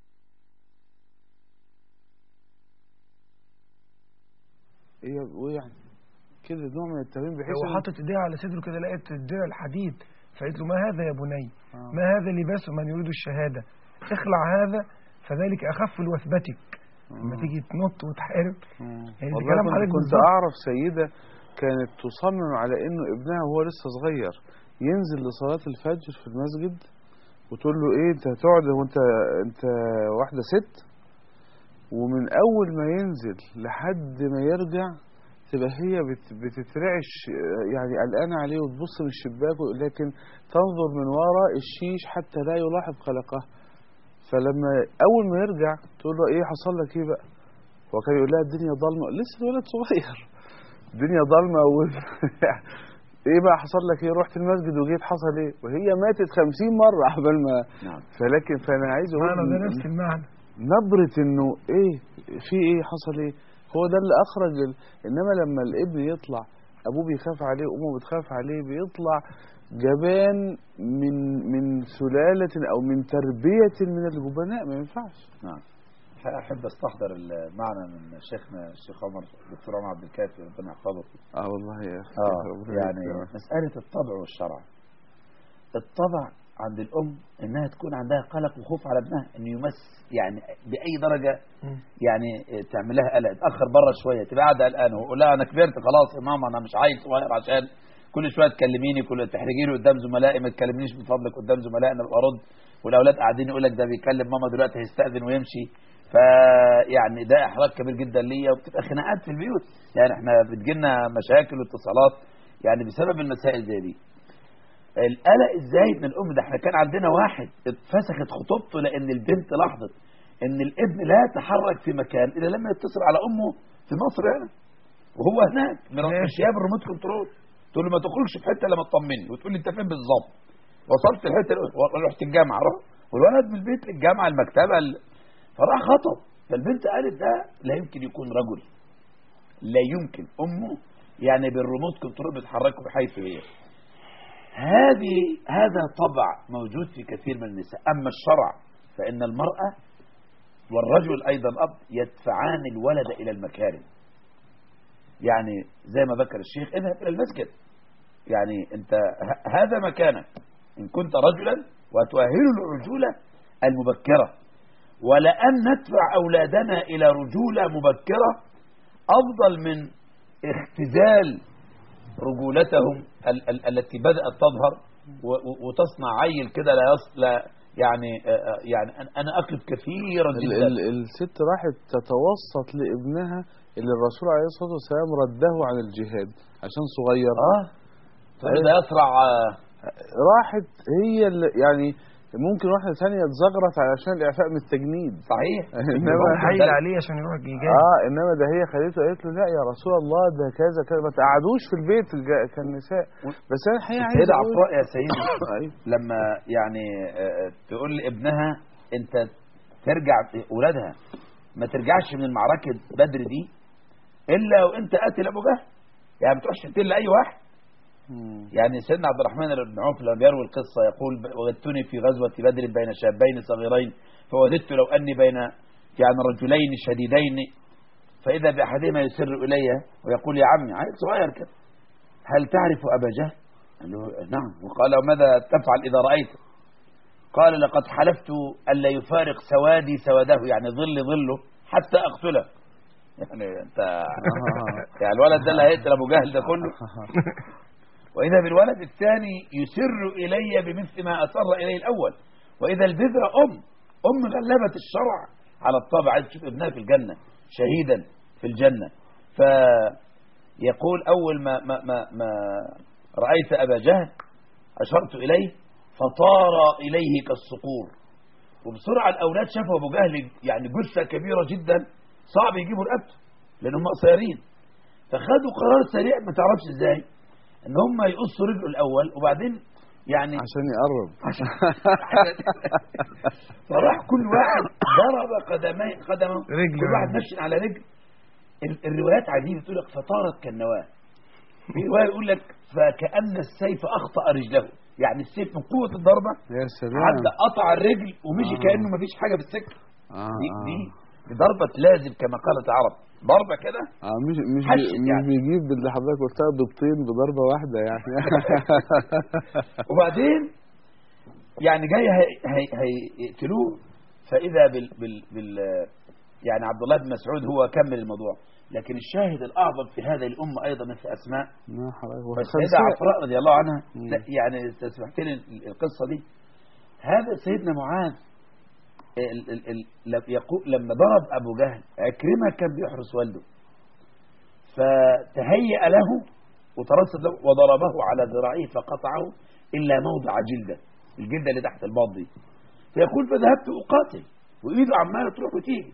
ايه وايه يعني كده نوع من التمرين بحيث هو إن- حاطط ايديها على صدره كده لقيت الدرع الحديد فقالت له ما هذا يا بني آه. ما هذا لباس من يريد الشهادة اخلع هذا فذلك أخف لوثبتك لما آه. تيجي تنط وتحارب مم. يعني والله كلام كنت, حضرتك كنت بالظبط. اعرف سيده كانت تصمم على انه ابنها وهو لسه صغير ينزل لصلاه الفجر في المسجد وتقول له ايه انت هتقعد هو انت انت واحده ست ومن اول ما ينزل لحد ما يرجع تبقى هي بت بتترعش آه، يعني قلقانه عليه وتبص من الشباك لكن تنظر من وراء الشيش حتى لا يلاحظ قلقها فلما اول ما يرجع تقول له ايه حصل لك ايه بقى هو كان يقول لها الدنيا ضلمه لسه الولد صغير الدنيا ضلمه و... ايه بقى حصل لك ايه رحت المسجد وجيت حصل ايه وهي ماتت خمسين مره قبل ما نعم فلكن فانا عايز اقول معنى ده إن- نفس المعنى نبرة انه ايه في ايه حصل ايه هو ده اللي اخرج ال... انما لما الابن يطلع ابوه بيخاف عليه وامه بتخاف عليه بيطلع جبان من من سلالة او من تربية من الجبناء ما ينفعش نعم أحب أستحضر المعنى من شيخنا الشيخ عمر دكتور عمر عبد الكافي ربنا يحفظه اه والله يا اخي اه ربنا يعني يكرمك. مسألة الطبع والشرع الطبع عند الأم إنها تكون عندها قلق وخوف على ابنها إنه يمس يعني بأي درجة مم. يعني تعمل لها قلق تأخر بره شوية تبقى قاعدة قلقانة وقول لها أنا كبرت خلاص يا ماما أنا مش عايز صغير عشان كل شوية تكلميني كل تحرجيني قدام زملائي ما تكلمنيش من فضلك قدام زملائي أنا ببقى أرد والأولاد قاعدين يقول لك ده بيكلم ماما دلوقتي هيستأذن ويمشي فيعني ده إحراج كبير جدا ليا وبتبقى خناقات في البيوت يعني إحنا بتجيلنا مشاكل واتصالات يعني بسبب المسائل زي دي القلق ازاي ان الام ده احنا كان عندنا واحد اتفسخت خطوبته لان البنت لاحظت ان الابن لا يتحرك في مكان الا لما يتصل على امه في مصر هنا وهو هناك من ماشي. مش جايب الريموت كنترول تقول له ما تخرجش في حته لما تطمني وتقول لي انت فين بالظبط وصلت الحته اللي- رحت الجامعه رحت والولد من البيت للجامعه المكتبه ال- فراح خطب فالبنت قالت ده لا يمكن يكون رجل لا يمكن امه يعني بالريموت كنترول بتحركه بحيث هي هذه هذا طبع موجود في كثير من النساء أما الشرع فإن المرأة والرجل أيضا الأب يدفعان الولد إلى المكارم يعني زي ما ذكر الشيخ اذهب إلى المسجد يعني أنت ه- هذا مكانك إن كنت رجلا وتؤهل الرجولة المبكرة ولأن ندفع أولادنا إلى رجولة مبكرة أفضل من اختزال رجولتهم ال ال التي بدأت تظهر و- و- وتصنع عيل كده لا, يص لا يعني آه، آه، يعني أنا- أنا أقف كثيرا ال- جدا ال- الست راحت تتوسط لابنها اللي الرسول عليه الصلاة والسلام رده عن الجهاد عشان صغير اه فإذا يسرع آه، راحت هي اللي يعني ممكن واحدة ثانية تزغرت علشان الإعفاء من التجنيد صحيح إنما حايل عليه عشان يروح يجاهد اه انما ده هي خدته قالت له لا يا رسول الله ده كذا كذا ما تقعدوش في البيت الج- كالنساء بس انا الحقيقه عايز السيدة اقول عفراء يا سيدي أيوة. لما يعني آه، تقول لابنها انت ترجع اولادها ما ترجعش من المعركة بدر دي الا وانت قاتل ابو جهل يعني ما تروحش تقتل اي واحد مم. يعني سيدنا عبد الرحمن بن عوف لما يروي القصة يقول وجدتني في غزوة بدر بين شابين صغيرين فوددت لو أني بين يعني رجلين شديدين فإذا بأحدهما يسر إلي ويقول يا عمي عيل صغير كده هل تعرف أبا جهل؟ قال له نعم وقال وماذا تفعل إذا رأيته؟ قال لقد حلفت ألا يفارق سوادي سواده يعني ظل ظله حتى أقتله يعني أنت يعني الولد ده اللي هيقتل أبو جهل ده كله وإذا بالولد الثاني يسر إلي بمثل ما أسر إلي الأول وإذا البذرة أم أم غلبت الشرع على الطبع عايز تشوف ابنها في الجنة شهيدا في الجنة فيقول أول ما, ما, ما, ما رأيت أبا جهل أشرت إليه فطار إليه كالصقور وبسرعة الأولاد شافوا أبو جهل يعني جثة كبيرة جدا صعب يجيبوا رقبته لأنهم قصيرين فخدوا قرار سريع ما تعرفش ازاي ان هم يقصوا رجله الاول وبعدين يعني عشان يقرب فراح كل واحد ضرب قدمي قدمه رجله كل واحد نشن على رجل ال- الروايات عجيبه تقول لك فطارت كالنواه في روايه يقول لك فكأن السيف أخطأ رجله يعني السيف من قوة الضربة يا سلام عدى قطع الرجل ومشي آه. كأنه مفيش حاجة في السكة آه دي, آه. دي دي ضربة لازم كما قالت العرب ضربة كده اه مش مش حشد بي مش يعني. بيجيب اللي حضرتك قلتها بطين بضربه واحده يعني وبعدين يعني جاي هي- هي- هيقتلوه فإذا بال, بال, بال يعني عبد الله بن مسعود هو كمل الموضوع لكن الشاهد الأعظم في هذه الأمة أيضا مثل أسماء ما حضرتك فالسيدة والخمسة- عفراء رضي الله عنها مم. لا يعني تسمحت لي القصة دي هذا سيدنا معاذ ال- ال- ال- لم- يقول لما ضرب أبو جهل عكرمة كان بيحرس والده فتهيأ له وترصد له وضربه على ذراعه فقطعه إلا موضع جلدة الجلدة اللي تحت الباط دي فيقول فذهبت أقاتل وإيده عمالة تروح وتيجي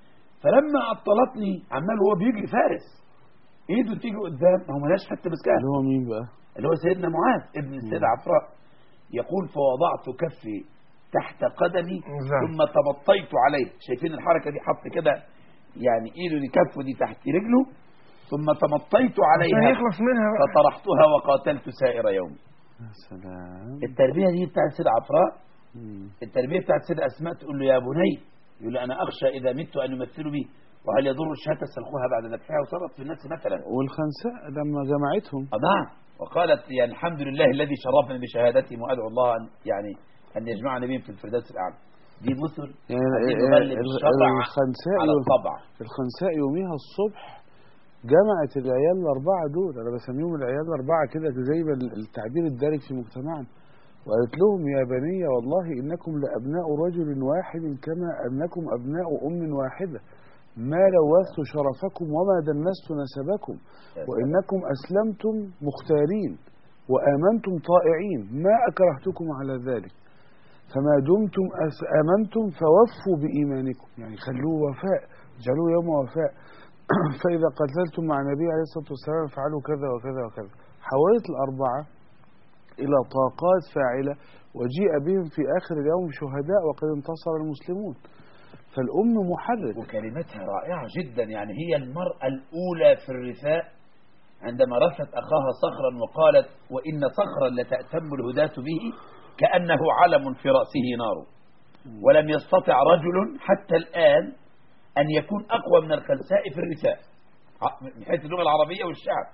فلما أبطلتني عمال هو بيجري فارس إيده تيجي قدام ما هو ملاش حتى مسكها اللي هو مين بقى؟ اللي هو سيدنا معاذ ابن السيدة عفراء يقول فوضعت كفي تحت قدمي نعم. ثم تبطيت عليه شايفين الحركة دي حط كده يعني ايده دي كفه دي تحت رجله ثم تمطيت عشان عليها يخلص منها بقى فطرحتها وقاتلت سائر يوم يا سلام التربية دي بتاعت السيدة عفراء مم. التربية بتاعت السيدة أسماء تقول له يا بني يقول له أنا أخشى إذا مت أن يمثلوا بي وهل يضر الشاة سلخوها بعد ذبحها وصارت في الناس مثلا والخنساء لما جمعتهم آه نعم وقالت يعني الحمد لله الذي شرفني بشهادتهم وادعو الله ان يعني ان يجمعني بهم في الفردوس الاعلى دي مثل يعني عايزين ال- نغلب ال- الشرع الخنساء على يوم- الطبع الخنساء يوميها الصبح جمعت العيال الأربعة دول أنا بسميهم العيال الأربعة كده زي ما ال- التعبير الدارج في مجتمعنا وقالت لهم يا بني والله إنكم لأبناء رجل واحد كما أنكم أبناء أم واحدة ما لوثت شرفكم وما دنست نسبكم وإنكم أسلمتم مختارين وآمنتم طائعين ما أكرهتكم على ذلك فما دمتم أس- آمنتم فوفوا بإيمانكم يعني خلوه وفاء اجعلوه يوم وفاء فإذا قتلتم مع النبي عليه الصلاة والسلام فعلوا كذا وكذا وكذا حولت الأربعة إلى طاقات فاعلة وجيء بهم في آخر اليوم شهداء وقد انتصر المسلمون فالأم محرك وكلمتها رائعة جدا يعني هي المرأة الأولى في الرثاء عندما رثت أخاها صخرا وقالت وإن صخرا لتأتم الهداة به كأنه علم في رأسه نار ولم يستطع رجل حتى الآن أن يكون أقوى من الخنساء في الرثاء ع- من حيث اللغة العربية والشعب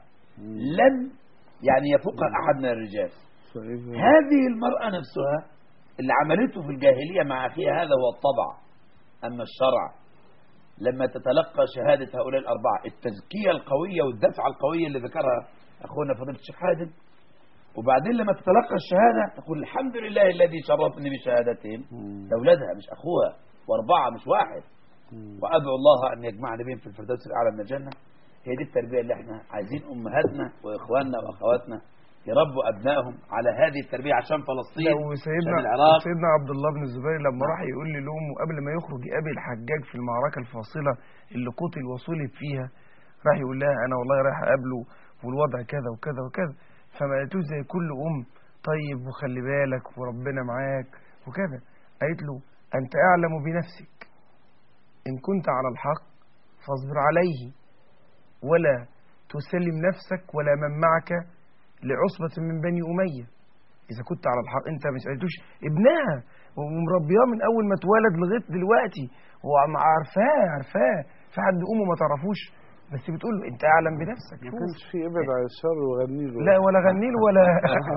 لن يعني يفوقها أحد من الرجال فإذا هذه المرأة نفسها اللي عملته في الجاهلية مع أخيها هذا هو الطبع أما الشرع لما تتلقى شهادة هؤلاء الأربعة التزكية القوية والدفعة القوية اللي ذكرها أخونا فضيلة الشيخ حازم وبعدين لما تتلقى الشهادة تقول الحمد لله الذي شرفني بشهادتهم مم. ده أولادها مش أخوها وأربعة مش واحد مم. وأدعو الله أن يجمعنا بهم في الفردوس الأعلى من الجنة هي دي التربية اللي احنا عايزين أمهاتنا وإخواننا وأخواتنا يربوا أبنائهم على هذه التربية عشان فلسطين لو عشان سيدنا العراق سيدنا عبد الله بن الزبير لما راح يقول لأمه قبل ما يخرج يقابل الحجاج في المعركة الفاصلة اللي قتل وصلب فيها راح يقول لها أنا والله رايح أقابله والوضع كذا وكذا وكذا فما قالتوش زي كل أم طيب وخلي بالك وربنا معاك وكذا قالت له أنت أعلم بنفسك إن كنت على الحق فاصبر عليه ولا تسلم نفسك ولا من معك لعصبة من بني أمية إذا كنت على الحق أنت مش قلتوش ابنها ومربياه من أول ما اتولد لغاية دلوقتي هو عم- عارفاه عارفاه في حد أمه ما تعرفوش بس بتقول له أنت أعلم بنفسك ما شوف. كانش في ابعد عن الشر وغني له لا ولا غني له ولا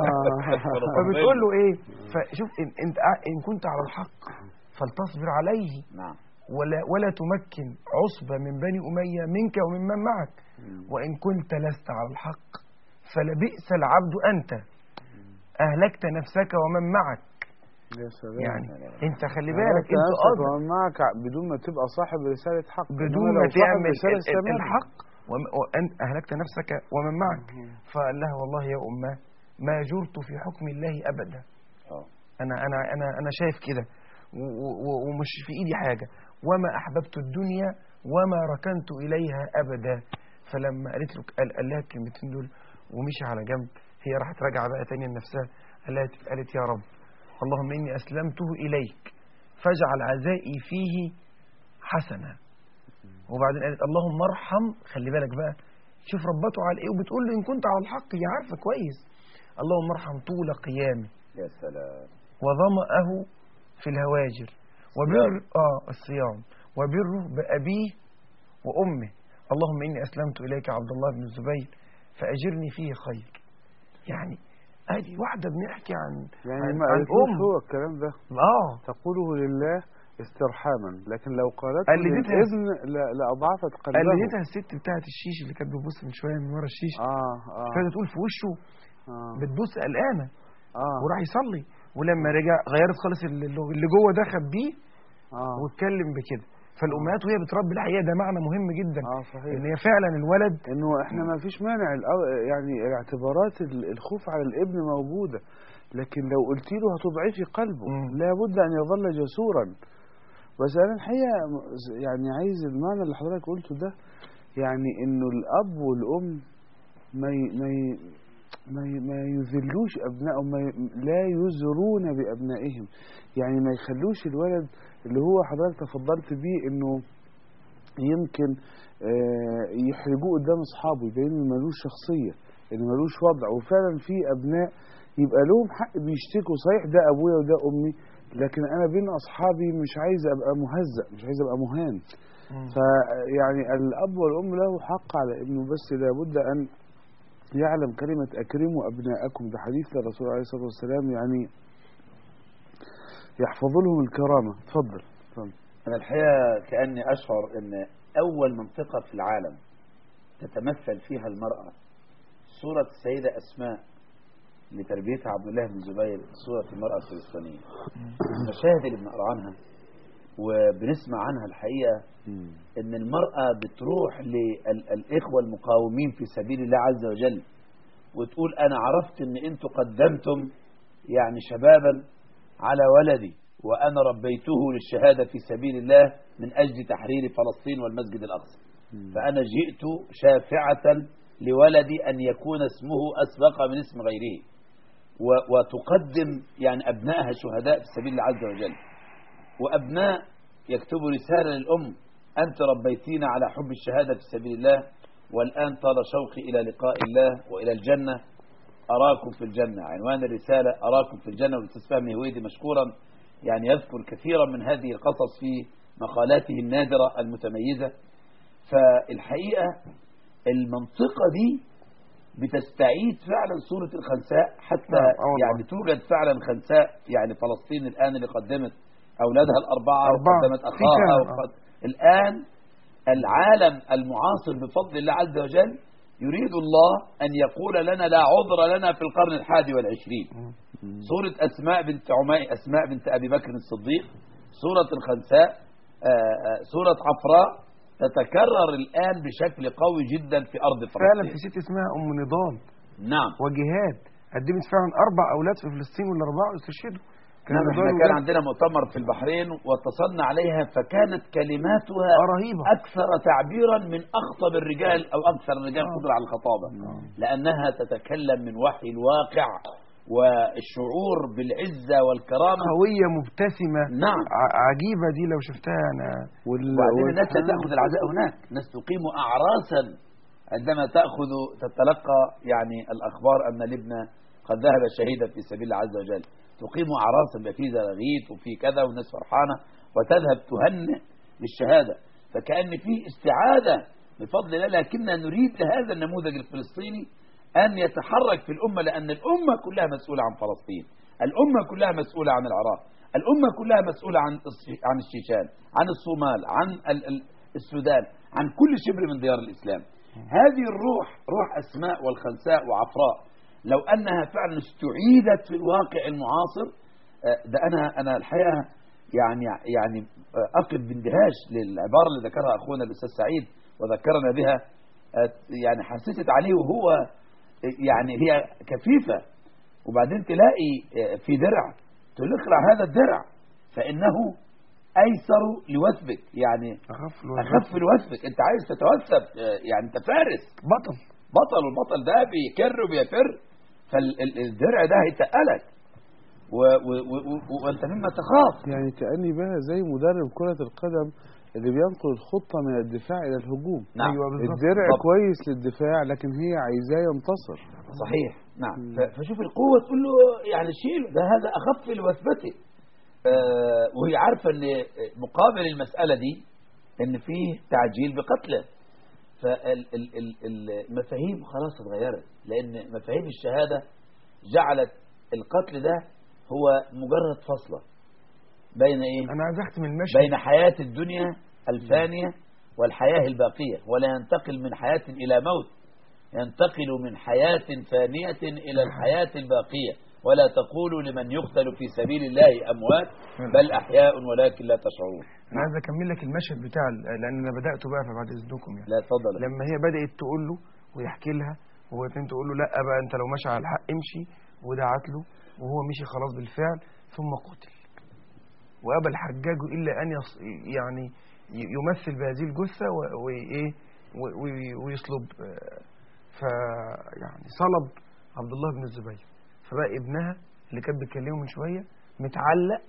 فبتقول له ايه فشوف إن انت ان كنت على الحق فلتصبر عليه نعم ولا ولا تمكن عصبة من بني أمية منك وممن معك وإن كنت لست على الحق فلبئس العبد أنت أهلكت نفسك ومن معك يا سلام يعني أنت خلي بالك أنت أنت أصلا قادر معك بدون ما تبقى صاحب رسالة حق إنما بدون لو ما صاحب تعمل رسالة ال- ال- استمر. الحق وم- وأنت أهلكت نفسك ومن معك فقال لها والله يا أمه ما جرت في حكم الله أبدا آه. انا انا انا انا شايف كده و- و- ومش في ايدي حاجه وما احببت الدنيا وما ركنت اليها ابدا فلما قالت له قال, قال لها الكلمتين دول ومشي على جنب هي راحت راجعه بقى تاني لنفسها قالت قالت يا رب اللهم اني اسلمته اليك فاجعل عزائي فيه حسنه وبعدين قالت اللهم ارحم خلي بالك بقى شوف ربته على ايه وبتقول له ان كنت على الحق هي عارفه كويس اللهم ارحم طول قيامي يا سلام وظمأه في الهواجر وبر اه الصيام وبره بأبيه وأمه اللهم إني أسلمت إليك عبد الله بن الزبير فأجرني فيه خير يعني ادي واحدة بنحكي عن يعني عن, ما عن قالتلوش أم هو الكلام ده اه تقوله لله استرحاما لكن لو قالته قلدتها. للابن لا- لأضعفت قلبه قلدتها الست بتاعت الشيش اللي كانت بتبص من شوية من ورا الشيش اه اه كانت تقول في وشه اه, بتبص قلقانة آه. وراح يصلي ولما رجع غيرت خالص اللي اللي جوه ده خبيه آه. واتكلم بكده فالامهات وهي بتربي الحقيقه ده معنى مهم جدا اه صحيح ان هي فعلا الولد انه احنا ما فيش مانع الأ- يعني الاعتبارات ال- الخوف على الابن موجوده لكن لو قلت له هتضعفي قلبه مم. لابد ان يظل جسورا بس انا الحقيقه م- يعني عايز المعنى اللي حضرتك قلته ده يعني انه الاب والام ما ي ما ي ما ي- ما يذلوش ابنائهم ما ي- لا يزرون بابنائهم يعني ما يخلوش الولد اللي هو حضرتك تفضلت بيه انه يمكن آه، يحرجوه قدام اصحابه يبين انه ملوش شخصيه انه ملوش وضع وفعلا في ابناء يبقى لهم حق بيشتكوا صحيح ده ابويا وده امي لكن انا بين اصحابي مش عايز ابقى مهزأ مش عايز ابقى مهان فيعني الاب والام له حق على ابنه بس لابد ان يعلم كلمه اكرموا ابناءكم ده حديث للرسول عليه الصلاه والسلام يعني يحفظ لهم الكرامه اتفضل اتفضل أنا الحقيقة كأني أشعر أن أول منطقة في العالم تتمثل فيها المرأة صورة السيدة أسماء لتربيتها عبد الله بن الزبير صورة المرأة الفلسطينية المشاهد اللي بنقرا عنها وبنسمع عنها الحقيقة ان المرأة بتروح للإخوة المقاومين في سبيل الله عز وجل وتقول انا عرفت ان انتوا قدمتم يعني شبابا على ولدي وانا ربيته للشهادة في سبيل الله من اجل تحرير فلسطين والمسجد الاقصى فانا جئت شافعة لولدي ان يكون اسمه اسبق من اسم غيره و- وتقدم يعني ابنائها شهداء في سبيل الله عز وجل وأبناء يكتبوا رسالة للأم أنت ربيتينا على حب الشهادة في سبيل الله والآن طال شوقي إلى لقاء الله وإلى الجنة أراكم في الجنة عنوان الرسالة أراكم في الجنة والأستاذ فهمي هويدي مشكورا يعني يذكر كثيرا من هذه القصص في مقالاته النادرة المتميزة فالحقيقة المنطقة دي بتستعيد فعلا صورة الخنساء حتى نعم، آه والله. يعني توجد فعلا خنساء يعني فلسطين الآن اللي قدمت أولادها الأربعة أربعة. وقدمت في أخاها كام؟ وقد... الآن العالم المعاصر بفضل الله عز وجل يريد الله أن يقول لنا لا عذر لنا في القرن الحادي والعشرين سورة أسماء بنت عمي أسماء بنت أبي بكر الصديق سورة الخنساء آه، آه، سورة عفراء تتكرر الآن بشكل قوي جدا في أرض فعلا فلسطين في ست اسمها ام نضال نعم وجهاد قدمت فعلا اربع اولاد في فلسطين والاربعه استشهدوا كان نعم نضال احنا كان وجهاد. عندنا مؤتمر في البحرين واتصلنا عليها فكانت كلماتها اه رهيبه أكثر تعبيرا من أخطب الرجال أو أكثر الرجال آه. قدرة على الخطابة لأنها تتكلم من وحي الواقع والشعور بالعزة والكرامة قويه مبتسمه نعم ع- عجيبه دي لو شفتها انا وال... وبعدين الناس لا والحال- تأخذ العزاء هناك الناس تقيم أعراسا عندما تأخذ تتلقى يعني الأخبار أن لبنى قد ذهب شهيدا في سبيل الله عز وجل تقيم أعراسا بقى في زراغيث وفي كذا والناس فرحانة وتذهب تهنئ للشهادة فكأن في استعادة بفضل الله لكننا نريد لهذا النموذج الفلسطيني أن يتحرك في الأمة لأن الأمة كلها مسؤولة عن فلسطين الأمة كلها مسؤولة عن العراق الأمة كلها مسؤولة عن الص- عن الشيشان عن الصومال عن ال- ال- السودان عن كل شبر من ديار الإسلام هذه الروح روح أسماء والخنساء وعفراء لو أنها فعلا استعيدت في الواقع المعاصر آه، ده أنا أنا الحقيقة يعني يعني آه، أقف باندهاش للعبارة اللي ذكرها أخونا الأستاذ سعيد وذكرنا بها آه، يعني حسست عليه وهو يعني هي كفيفة وبعدين تلاقي آه، في درع تقول له اخلع هذا الدرع فإنه أيسر لوثبك يعني اخف أخف لوثبك أنت عايز تتوثب آه، يعني أنت فارس بطل بطل والبطل ده بيكر وبيفر فالدرع ده هيتقلك و- و- و- و- وانت مما تخاف يعني كأني بها زي مدرب كرة القدم اللي بينقل الخطة من الدفاع إلى الهجوم نعم ايوه بالظبط الدرع بالضبط. كويس للدفاع لكن هي عايزاه ينتصر صحيح نعم ف- فشوف القوة تقول له يعني شيله ده هذا أخف لوثبته آه وهي عارفة أن مقابل المسألة دي أن فيه تعجيل بقتله فالمفاهيم خلاص اتغيرت لأن مفاهيم الشهادة جعلت القتل ده هو مجرد فصلة بين إيه؟ انا عايز اختم المشهد بين حياة الدنيا الفانية والحياة الباقية ولا ينتقل من حياة إلى موت ينتقل من حياة فانية إلى الحياة الباقية ولا تقولوا لمن يقتل في سبيل الله أموات بل أحياء ولكن لا تشعرون انا عايز اكمل لك المشهد بتاع ال- لان انا بدات بقى فبعد اذنكم يعني لا تفضل لما هي بدات تقول له ويحكي لها وهو تاني تقول له لا بقى انت لو ماشي على الحق امشي ودعت له وهو مشي خلاص بالفعل ثم قتل وابى الحجاج الا ان يص يعني ي- يمثل بهذه الجثه و- وايه و- و- ويصلب آه، فيعني صلب عبد الله بن الزبير فبقى ابنها اللي كانت بتكلمه من شويه متعلق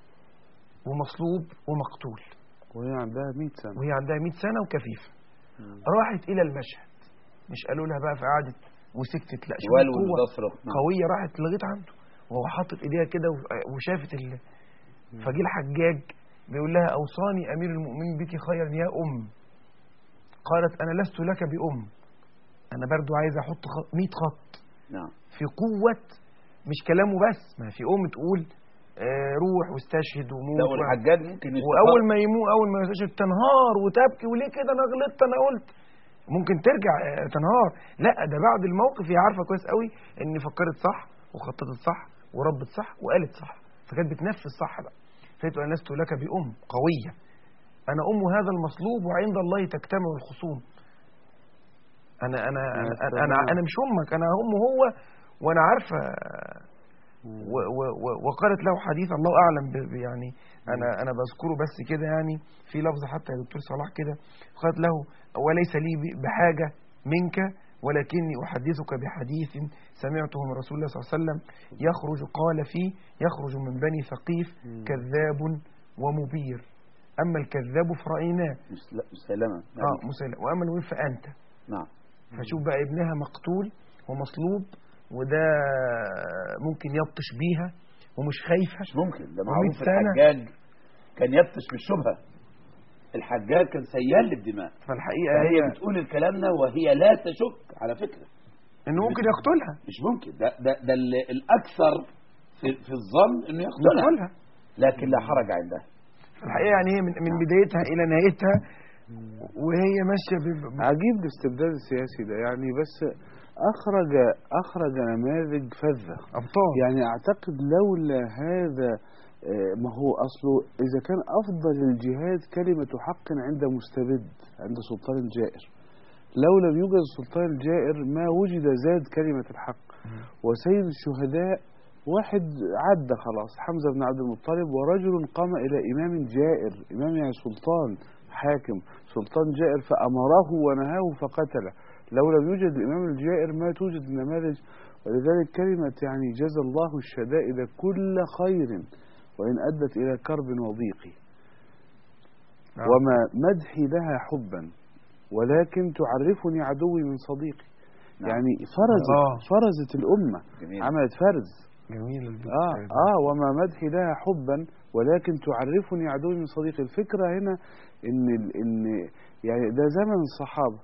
ومصلوب ومقتول وهي عندها 100 سنة وهي عندها 100 سنة وكفيفة راحت إلى المشهد مش قالوا لها بقى فقعدت وسكتت لا شوف والول القوة تصرخ نعم. قوية راحت لغاية عنده وهو حاطط ايديها كده و- وشافت ال... فجه الحجاج بيقول لها أوصاني أمير المؤمنين بك خيرا يا أم قالت أنا لست لك بأم أنا برضو عايز أحط خط 100 خط نعم في قوة مش كلامه بس ما في أم تقول آه روح واستشهد وموت لو و- الحجاج ممكن واول ما يموت اول ما يستشهد تنهار وتبكي وليه كده انا غلطت انا قلت ممكن ترجع آه، تنهار لا ده بعد الموقف هي عارفه كويس قوي ان فكرت صح وخططت صح وربت صح وقالت صح فكانت بتنفذ صح بقى فقالت انا لست لك بام قويه انا ام هذا المصلوب وعند الله تجتمع الخصوم انا انا انا انا, أنا, أنا مش امك انا ام هو وانا عارفه و- و- و- وقالت له حديث الله اعلم ب- ب- يعني انا انا بذكره بس كده يعني في لفظ حتى يا دكتور صلاح كده قالت له وليس لي ب- بحاجه منك ولكني احدثك بحديث سمعته من رسول الله صلى الله عليه وسلم يخرج قال فيه يخرج من بني ثقيف كذاب ومبير اما الكذاب فرأيناه مس- لا، مسلمة اه مسلم واما المبير فانت نعم فشوف بقى ابنها مقتول ومصلوب وده ممكن يبطش بيها ومش خايفه مش ممكن ده ومئة معروف سنة. الحجاج كان يبطش بالشبهة الحجاج كان سيال للدماء فالحقيقه فهي هي بتقول الكلام ده وهي لا تشك على فكرة انه ممكن يقتلها مش ممكن ده ده, ده ال- الأكثر في, في الظن إنه يقتلها يقتلها لكن لا حرج عندها الحقيقه يعني هي من, من بدايتها الى نهايتها وهي ماشيه ب- ب- عجيب الاستبداد السياسي ده يعني بس اخرج اخرج نماذج فذه ابطال يعني اعتقد لولا هذا آه، ما هو اصله اذا كان افضل الجهاد كلمه حق عند مستبد عند سلطان جائر لو لم يوجد السلطان الجائر ما وجد زاد كلمه الحق وسيد الشهداء واحد عدى خلاص حمزه بن عبد المطلب ورجل قام الى امام جائر امام يعني سلطان حاكم سلطان جائر فامره ونهاه فقتله لو لم يوجد الامام الجائر ما توجد النماذج ولذلك كلمه يعني جزى الله الشدائد كل خير وان ادت الى كرب وضيق نعم. وما مدحي لها حبا ولكن تعرفني عدوي من صديقي نعم. يعني فرزت آه. فرزت الامه جميل عملت فرز جميل البيت اه اه وما مدحي لها حبا ولكن تعرفني عدوي من صديقي الفكره هنا ان ال- ان يعني ده زمن الصحابه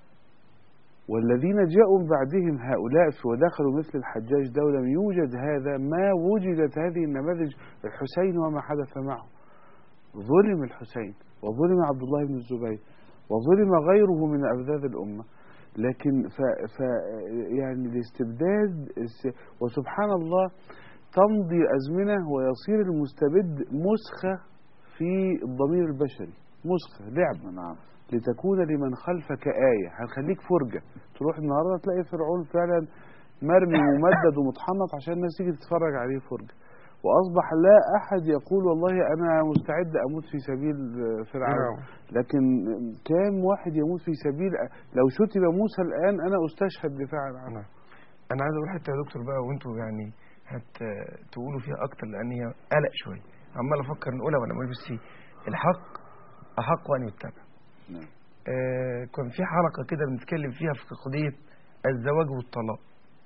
والذين جاءوا من بعدهم هؤلاء في- ودخلوا مثل الحجاج ده ولم يوجد هذا ما وجدت هذه النماذج الحسين وما حدث معه ظلم الحسين وظلم عبد الله بن الزبير وظلم غيره من أبذاذ الأمة لكن ف, ف يعني الاستبداد الس- وسبحان الله تمضي الأزمنة ويصير المستبد مسخة في الضمير البشري مسخة لعبة نعم لتكون لمن خلفك آية هنخليك فرجة تروح النهاردة تلاقي فرعون فعلا مرمي وممدد ومتحنط عشان الناس تيجي تتفرج عليه فرجة وأصبح لا أحد يقول والله أنا مستعد أموت في سبيل آه، فرعون فرعون. لكن كام واحد يموت في سبيل لو شتم موسى الآن أنا أستشهد دفاعا عنه نعم. انا عايز اقول حته يا دكتور بقى وانتوا يعني هت تقولوا فيها اكتر لان هي قلق شويه عمال افكر نقولها ولا ما بس الحق احق ان يتبع نعم. آه كان في حلقه كده بنتكلم فيها في قضيه الزواج والطلاق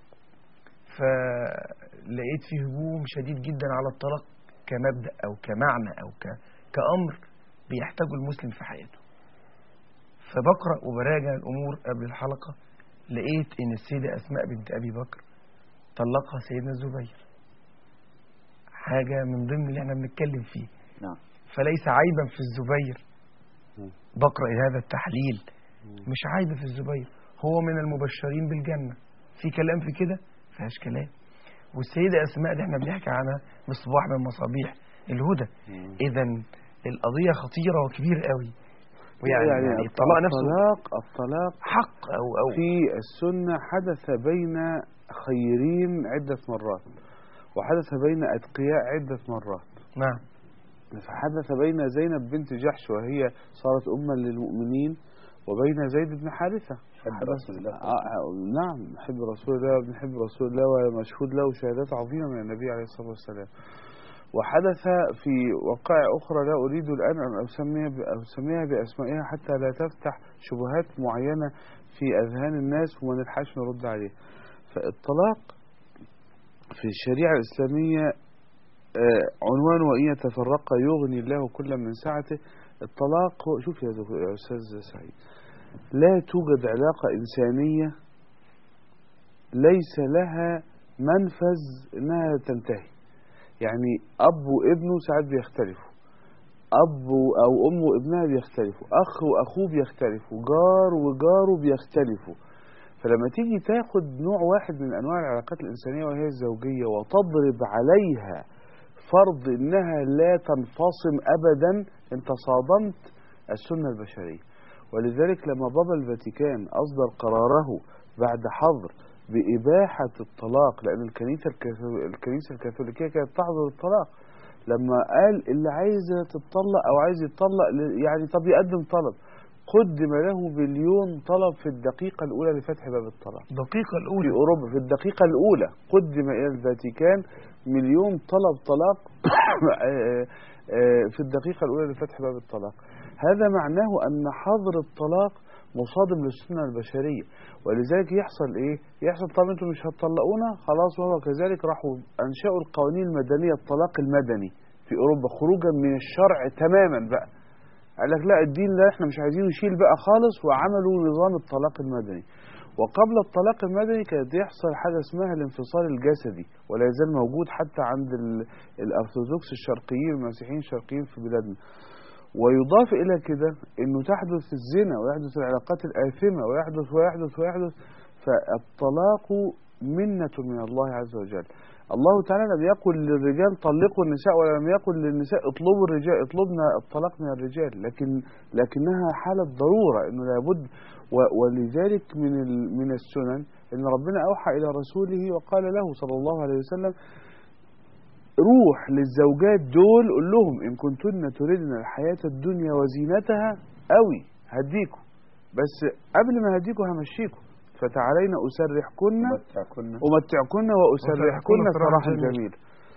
فلقيت فيه هجوم شديد جدا على الطلاق كمبدا او كمعنى او ك... كامر بيحتاجه المسلم في حياته فبقرا وبراجع الامور قبل الحلقه لقيت ان السيده اسماء بنت ابي بكر طلقها سيدنا الزبير حاجه من ضمن اللي احنا بنتكلم فيه نعم فليس عيبا في الزبير مم. بقرا هذا التحليل مش عيب في الزبير هو من المبشرين بالجنه في كلام في كده فيهاش كلام والسيده اسماء دي احنا بنحكي عنها مصباح من مصابيح الهدى اذا القضيه خطيره وكبيره قوي ويعني يعني, يعني الطلاق نفسه الطلاق الطلاق حق او او في السنة حدث بين خيرين عدة مرات وحدث بين أتقياء عدة مرات نعم فحدث بين زينب بنت جحش وهي صارت أما للمؤمنين وبين زيد بن حارثة حب رسول الله آه آه، نعم نحب رسول الله وبنحب رسول الله ومشهود له شهادات عظيمة من النبي عليه الصلاة والسلام وحدث في وقائع أخرى لا أريد الآن أن أسميها ب- أسميها بأسمائها حتى لا تفتح شبهات معينة في أذهان الناس وما نلحقش نرد عليها فالطلاق في الشريعة الإسلامية آه، عنوان وإن يتفرق يغني الله كل من سعته الطلاق هو شوف يا, دكتور- يا أستاذ سعيد لا توجد علاقة إنسانية ليس لها منفذ إنها تنتهي يعني أب وابنه ساعات بيختلفوا أب أو أم وابنها بيختلفوا أخ وأخوه بيختلفوا جار وجاره بيختلفوا فلما تيجي تاخد نوع واحد من أنواع العلاقات الإنسانية وهي الزوجية وتضرب عليها فرض إنها لا تنفصم أبدا أنت صادمت السنة البشرية ولذلك لما بابا الفاتيكان أصدر قراره بعد حظر بإباحة الطلاق لأن الكنيسة الكاثو- الكنيسة الكاثوليكية كانت تحظر الطلاق لما قال اللي عايزة تتطلق أو عايز يتطلق ل- يعني طب يقدم طلب قدم له مليون طلب في الدقيقة الأولى لفتح باب الطلاق الدقيقه في الاولى أوروبا في الدقيقة الأولى قدم إلى الفاتيكان مليون طلب طلاق آه، آه، في الدقيقة الأولى لفتح باب الطلاق هذا معناه أن حظر الطلاق مصادم للسنة البشرية ولذلك يحصل إيه؟ يحصل طب أنتم مش هتطلقونا خلاص وهو كذلك راحوا أنشأوا القوانين المدنية الطلاق المدني في أوروبا خروجا من الشرع تماما بقى قال لك لا الدين لا احنا مش عايزينه يشيل بقى خالص وعملوا نظام الطلاق المدني وقبل الطلاق المدني كانت يحصل حاجة اسمها الانفصال الجسدي ولا يزال موجود حتى عند ال- الأرثوذكس الشرقيين المسيحيين الشرقيين في بلادنا ويضاف إلى كده أنه تحدث الزنا ويحدث العلاقات الآثمة ويحدث ويحدث ويحدث فالطلاق منة من الله عز وجل الله تعالى لم يقل للرجال طلقوا النساء ولم يقل للنساء اطلبوا الرجال اطلبنا الطلاق من الرجال لكن لكنها حالة ضرورة انه لابد و- ولذلك من ال- من السنن ان ربنا اوحى الى رسوله وقال له صلى الله عليه وسلم روح للزوجات دول قول لهم ان كنتن تردن الحياة الدنيا وزينتها قوي هديكم بس قبل ما هديكم همشيكم فتعالينا اسرحكن متعكن أمتعكن وأسرحكن وأسرحكن سراحا سراحاً جميلا. جميلا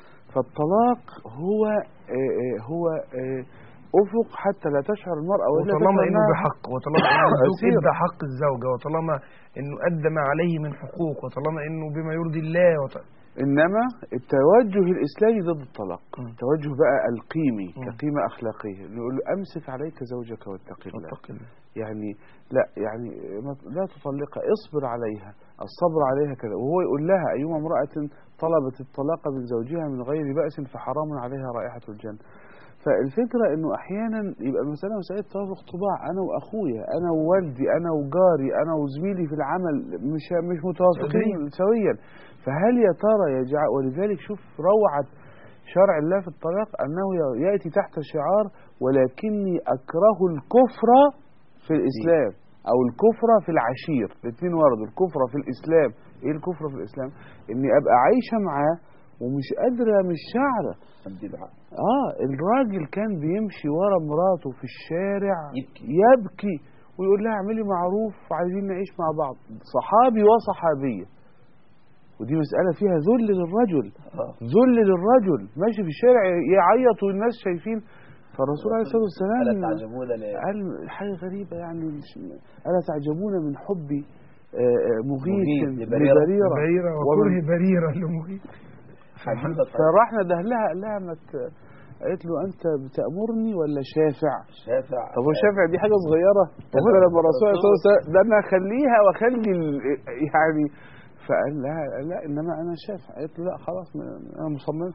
فالطلاق هو آه، آه، هو آه، أفق حتى لا تشعر المرأة ولا وطالما تشعر انه أنها بحق وطالما انه الزوج أسير. ادى حق الزوجه وطالما انه ادى ما عليه من حقوق وطالما انه بما يرضي الله وط... إنما التوجه الإسلامي ضد الطلاق مم. التوجه بقى القيمي مم. كقيمة أخلاقية نقول له أمسك عليك زوجك واتق الله واتق الله. يعني لا يعني ما- لا تطلقها اصبر عليها الصبر عليها كذا وهو يقول لها أيما امرأة طلبت الطلاق من زوجها من غير بأس فحرام عليها رائحة الجنة فالفكرة انه احيانا يبقى المسألة مسألة توافق طباع انا واخويا انا ووالدي انا وجاري انا وزميلي في العمل مش مش متوافقين سويا فهل يا ترى يجعل ولذلك شوف روعة شرع الله في الطلاق انه ياتي تحت شعار ولكني اكره الكفر في الاسلام او الكفر في العشير الاثنين وردوا الكفر في الاسلام ايه الكفر في الاسلام اني ابقى عايشه معاه ومش قادره مش شاعره دي بقى اه الراجل كان بيمشي ورا مراته في الشارع يبكي. يبكي ويقول لها اعملي معروف عايزين نعيش مع بعض صحابي وصحابيه ودي مسألة فيها ذل للرجل آه. ذل للرجل ماشي في الشارع يعيط والناس شايفين فالرسول عليه الصلاة ألا والسلام تعجبون ل- قال حاجة غريبة يعني مش- ألا تعجبون من حبي آه، آه، مغيث مغيث لبريرة. لبريرة بريرة ومن وكره بريرة لمغيث عجيبة فرحنا ده لها قال لها ما ت- قالت له انت بتامرني ولا شافع شافع طب هو شافع دي حاجه صغيره طب انا لما الرسول عليه الصلاه والسلام ده انا اخليها واخلي ال- يعني فقال لها لا انما انا شافع قالت له لا خلاص ما- انا مصممه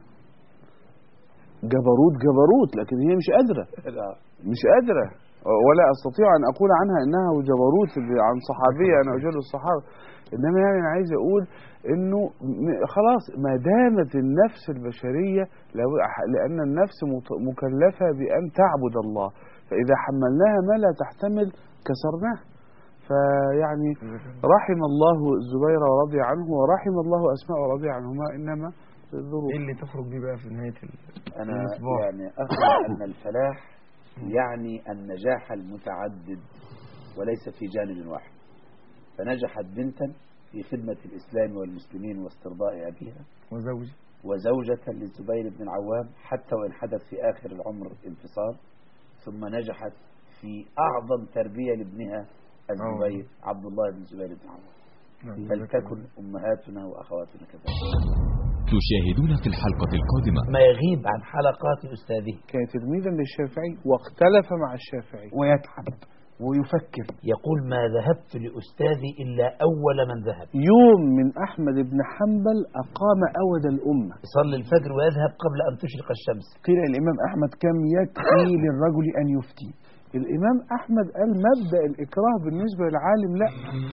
جبروت جبروت لكن هي مش قادره لا. مش قادرة ولا أستطيع أن أقول عنها إنها جبروت عن صحابية أنا أجل الصحابة إنما يعني أنا عايز أقول إنه م- خلاص ما دامت النفس البشرية لو- لأن النفس مت- مكلفة بأن تعبد الله فإذا حملناها ما لا تحتمل كسرناه فيعني رحم الله الزبير ورضي عنه ورحم الله أسماء ورضي عنهما إنما الظروف ايه اللي تخرج بيه بقى في نهاية ال- أنا المصباح. يعني أخبر أن الفلاح يعني النجاح المتعدد وليس في جانب واحد فنجحت بنتا في خدمة الإسلام والمسلمين واسترضاء أبيها وزوجي وزوجة للزبير بن العوام حتى وإن حدث في آخر العمر انفصال ثم نجحت في أعظم تربية لابنها الزبير عبد الله بن الزبير بن العوام نعم. فلتكن أمهاتنا وأخواتنا كذلك تشاهدون في الحلقة القادمة ما يغيب عن حلقات أستاذه كان تلميذا للشافعي واختلف مع الشافعي ويتعب ويفكر يقول ما ذهبت لأستاذي إلا أول من ذهب يوم من أحمد بن حنبل أقام أود الأمة يصلي الفجر ويذهب قبل أن تشرق الشمس قيل الإمام أحمد كم يكفي للرجل أن يفتي الإمام أحمد قال مبدأ الإكراه بالنسبة للعالم لا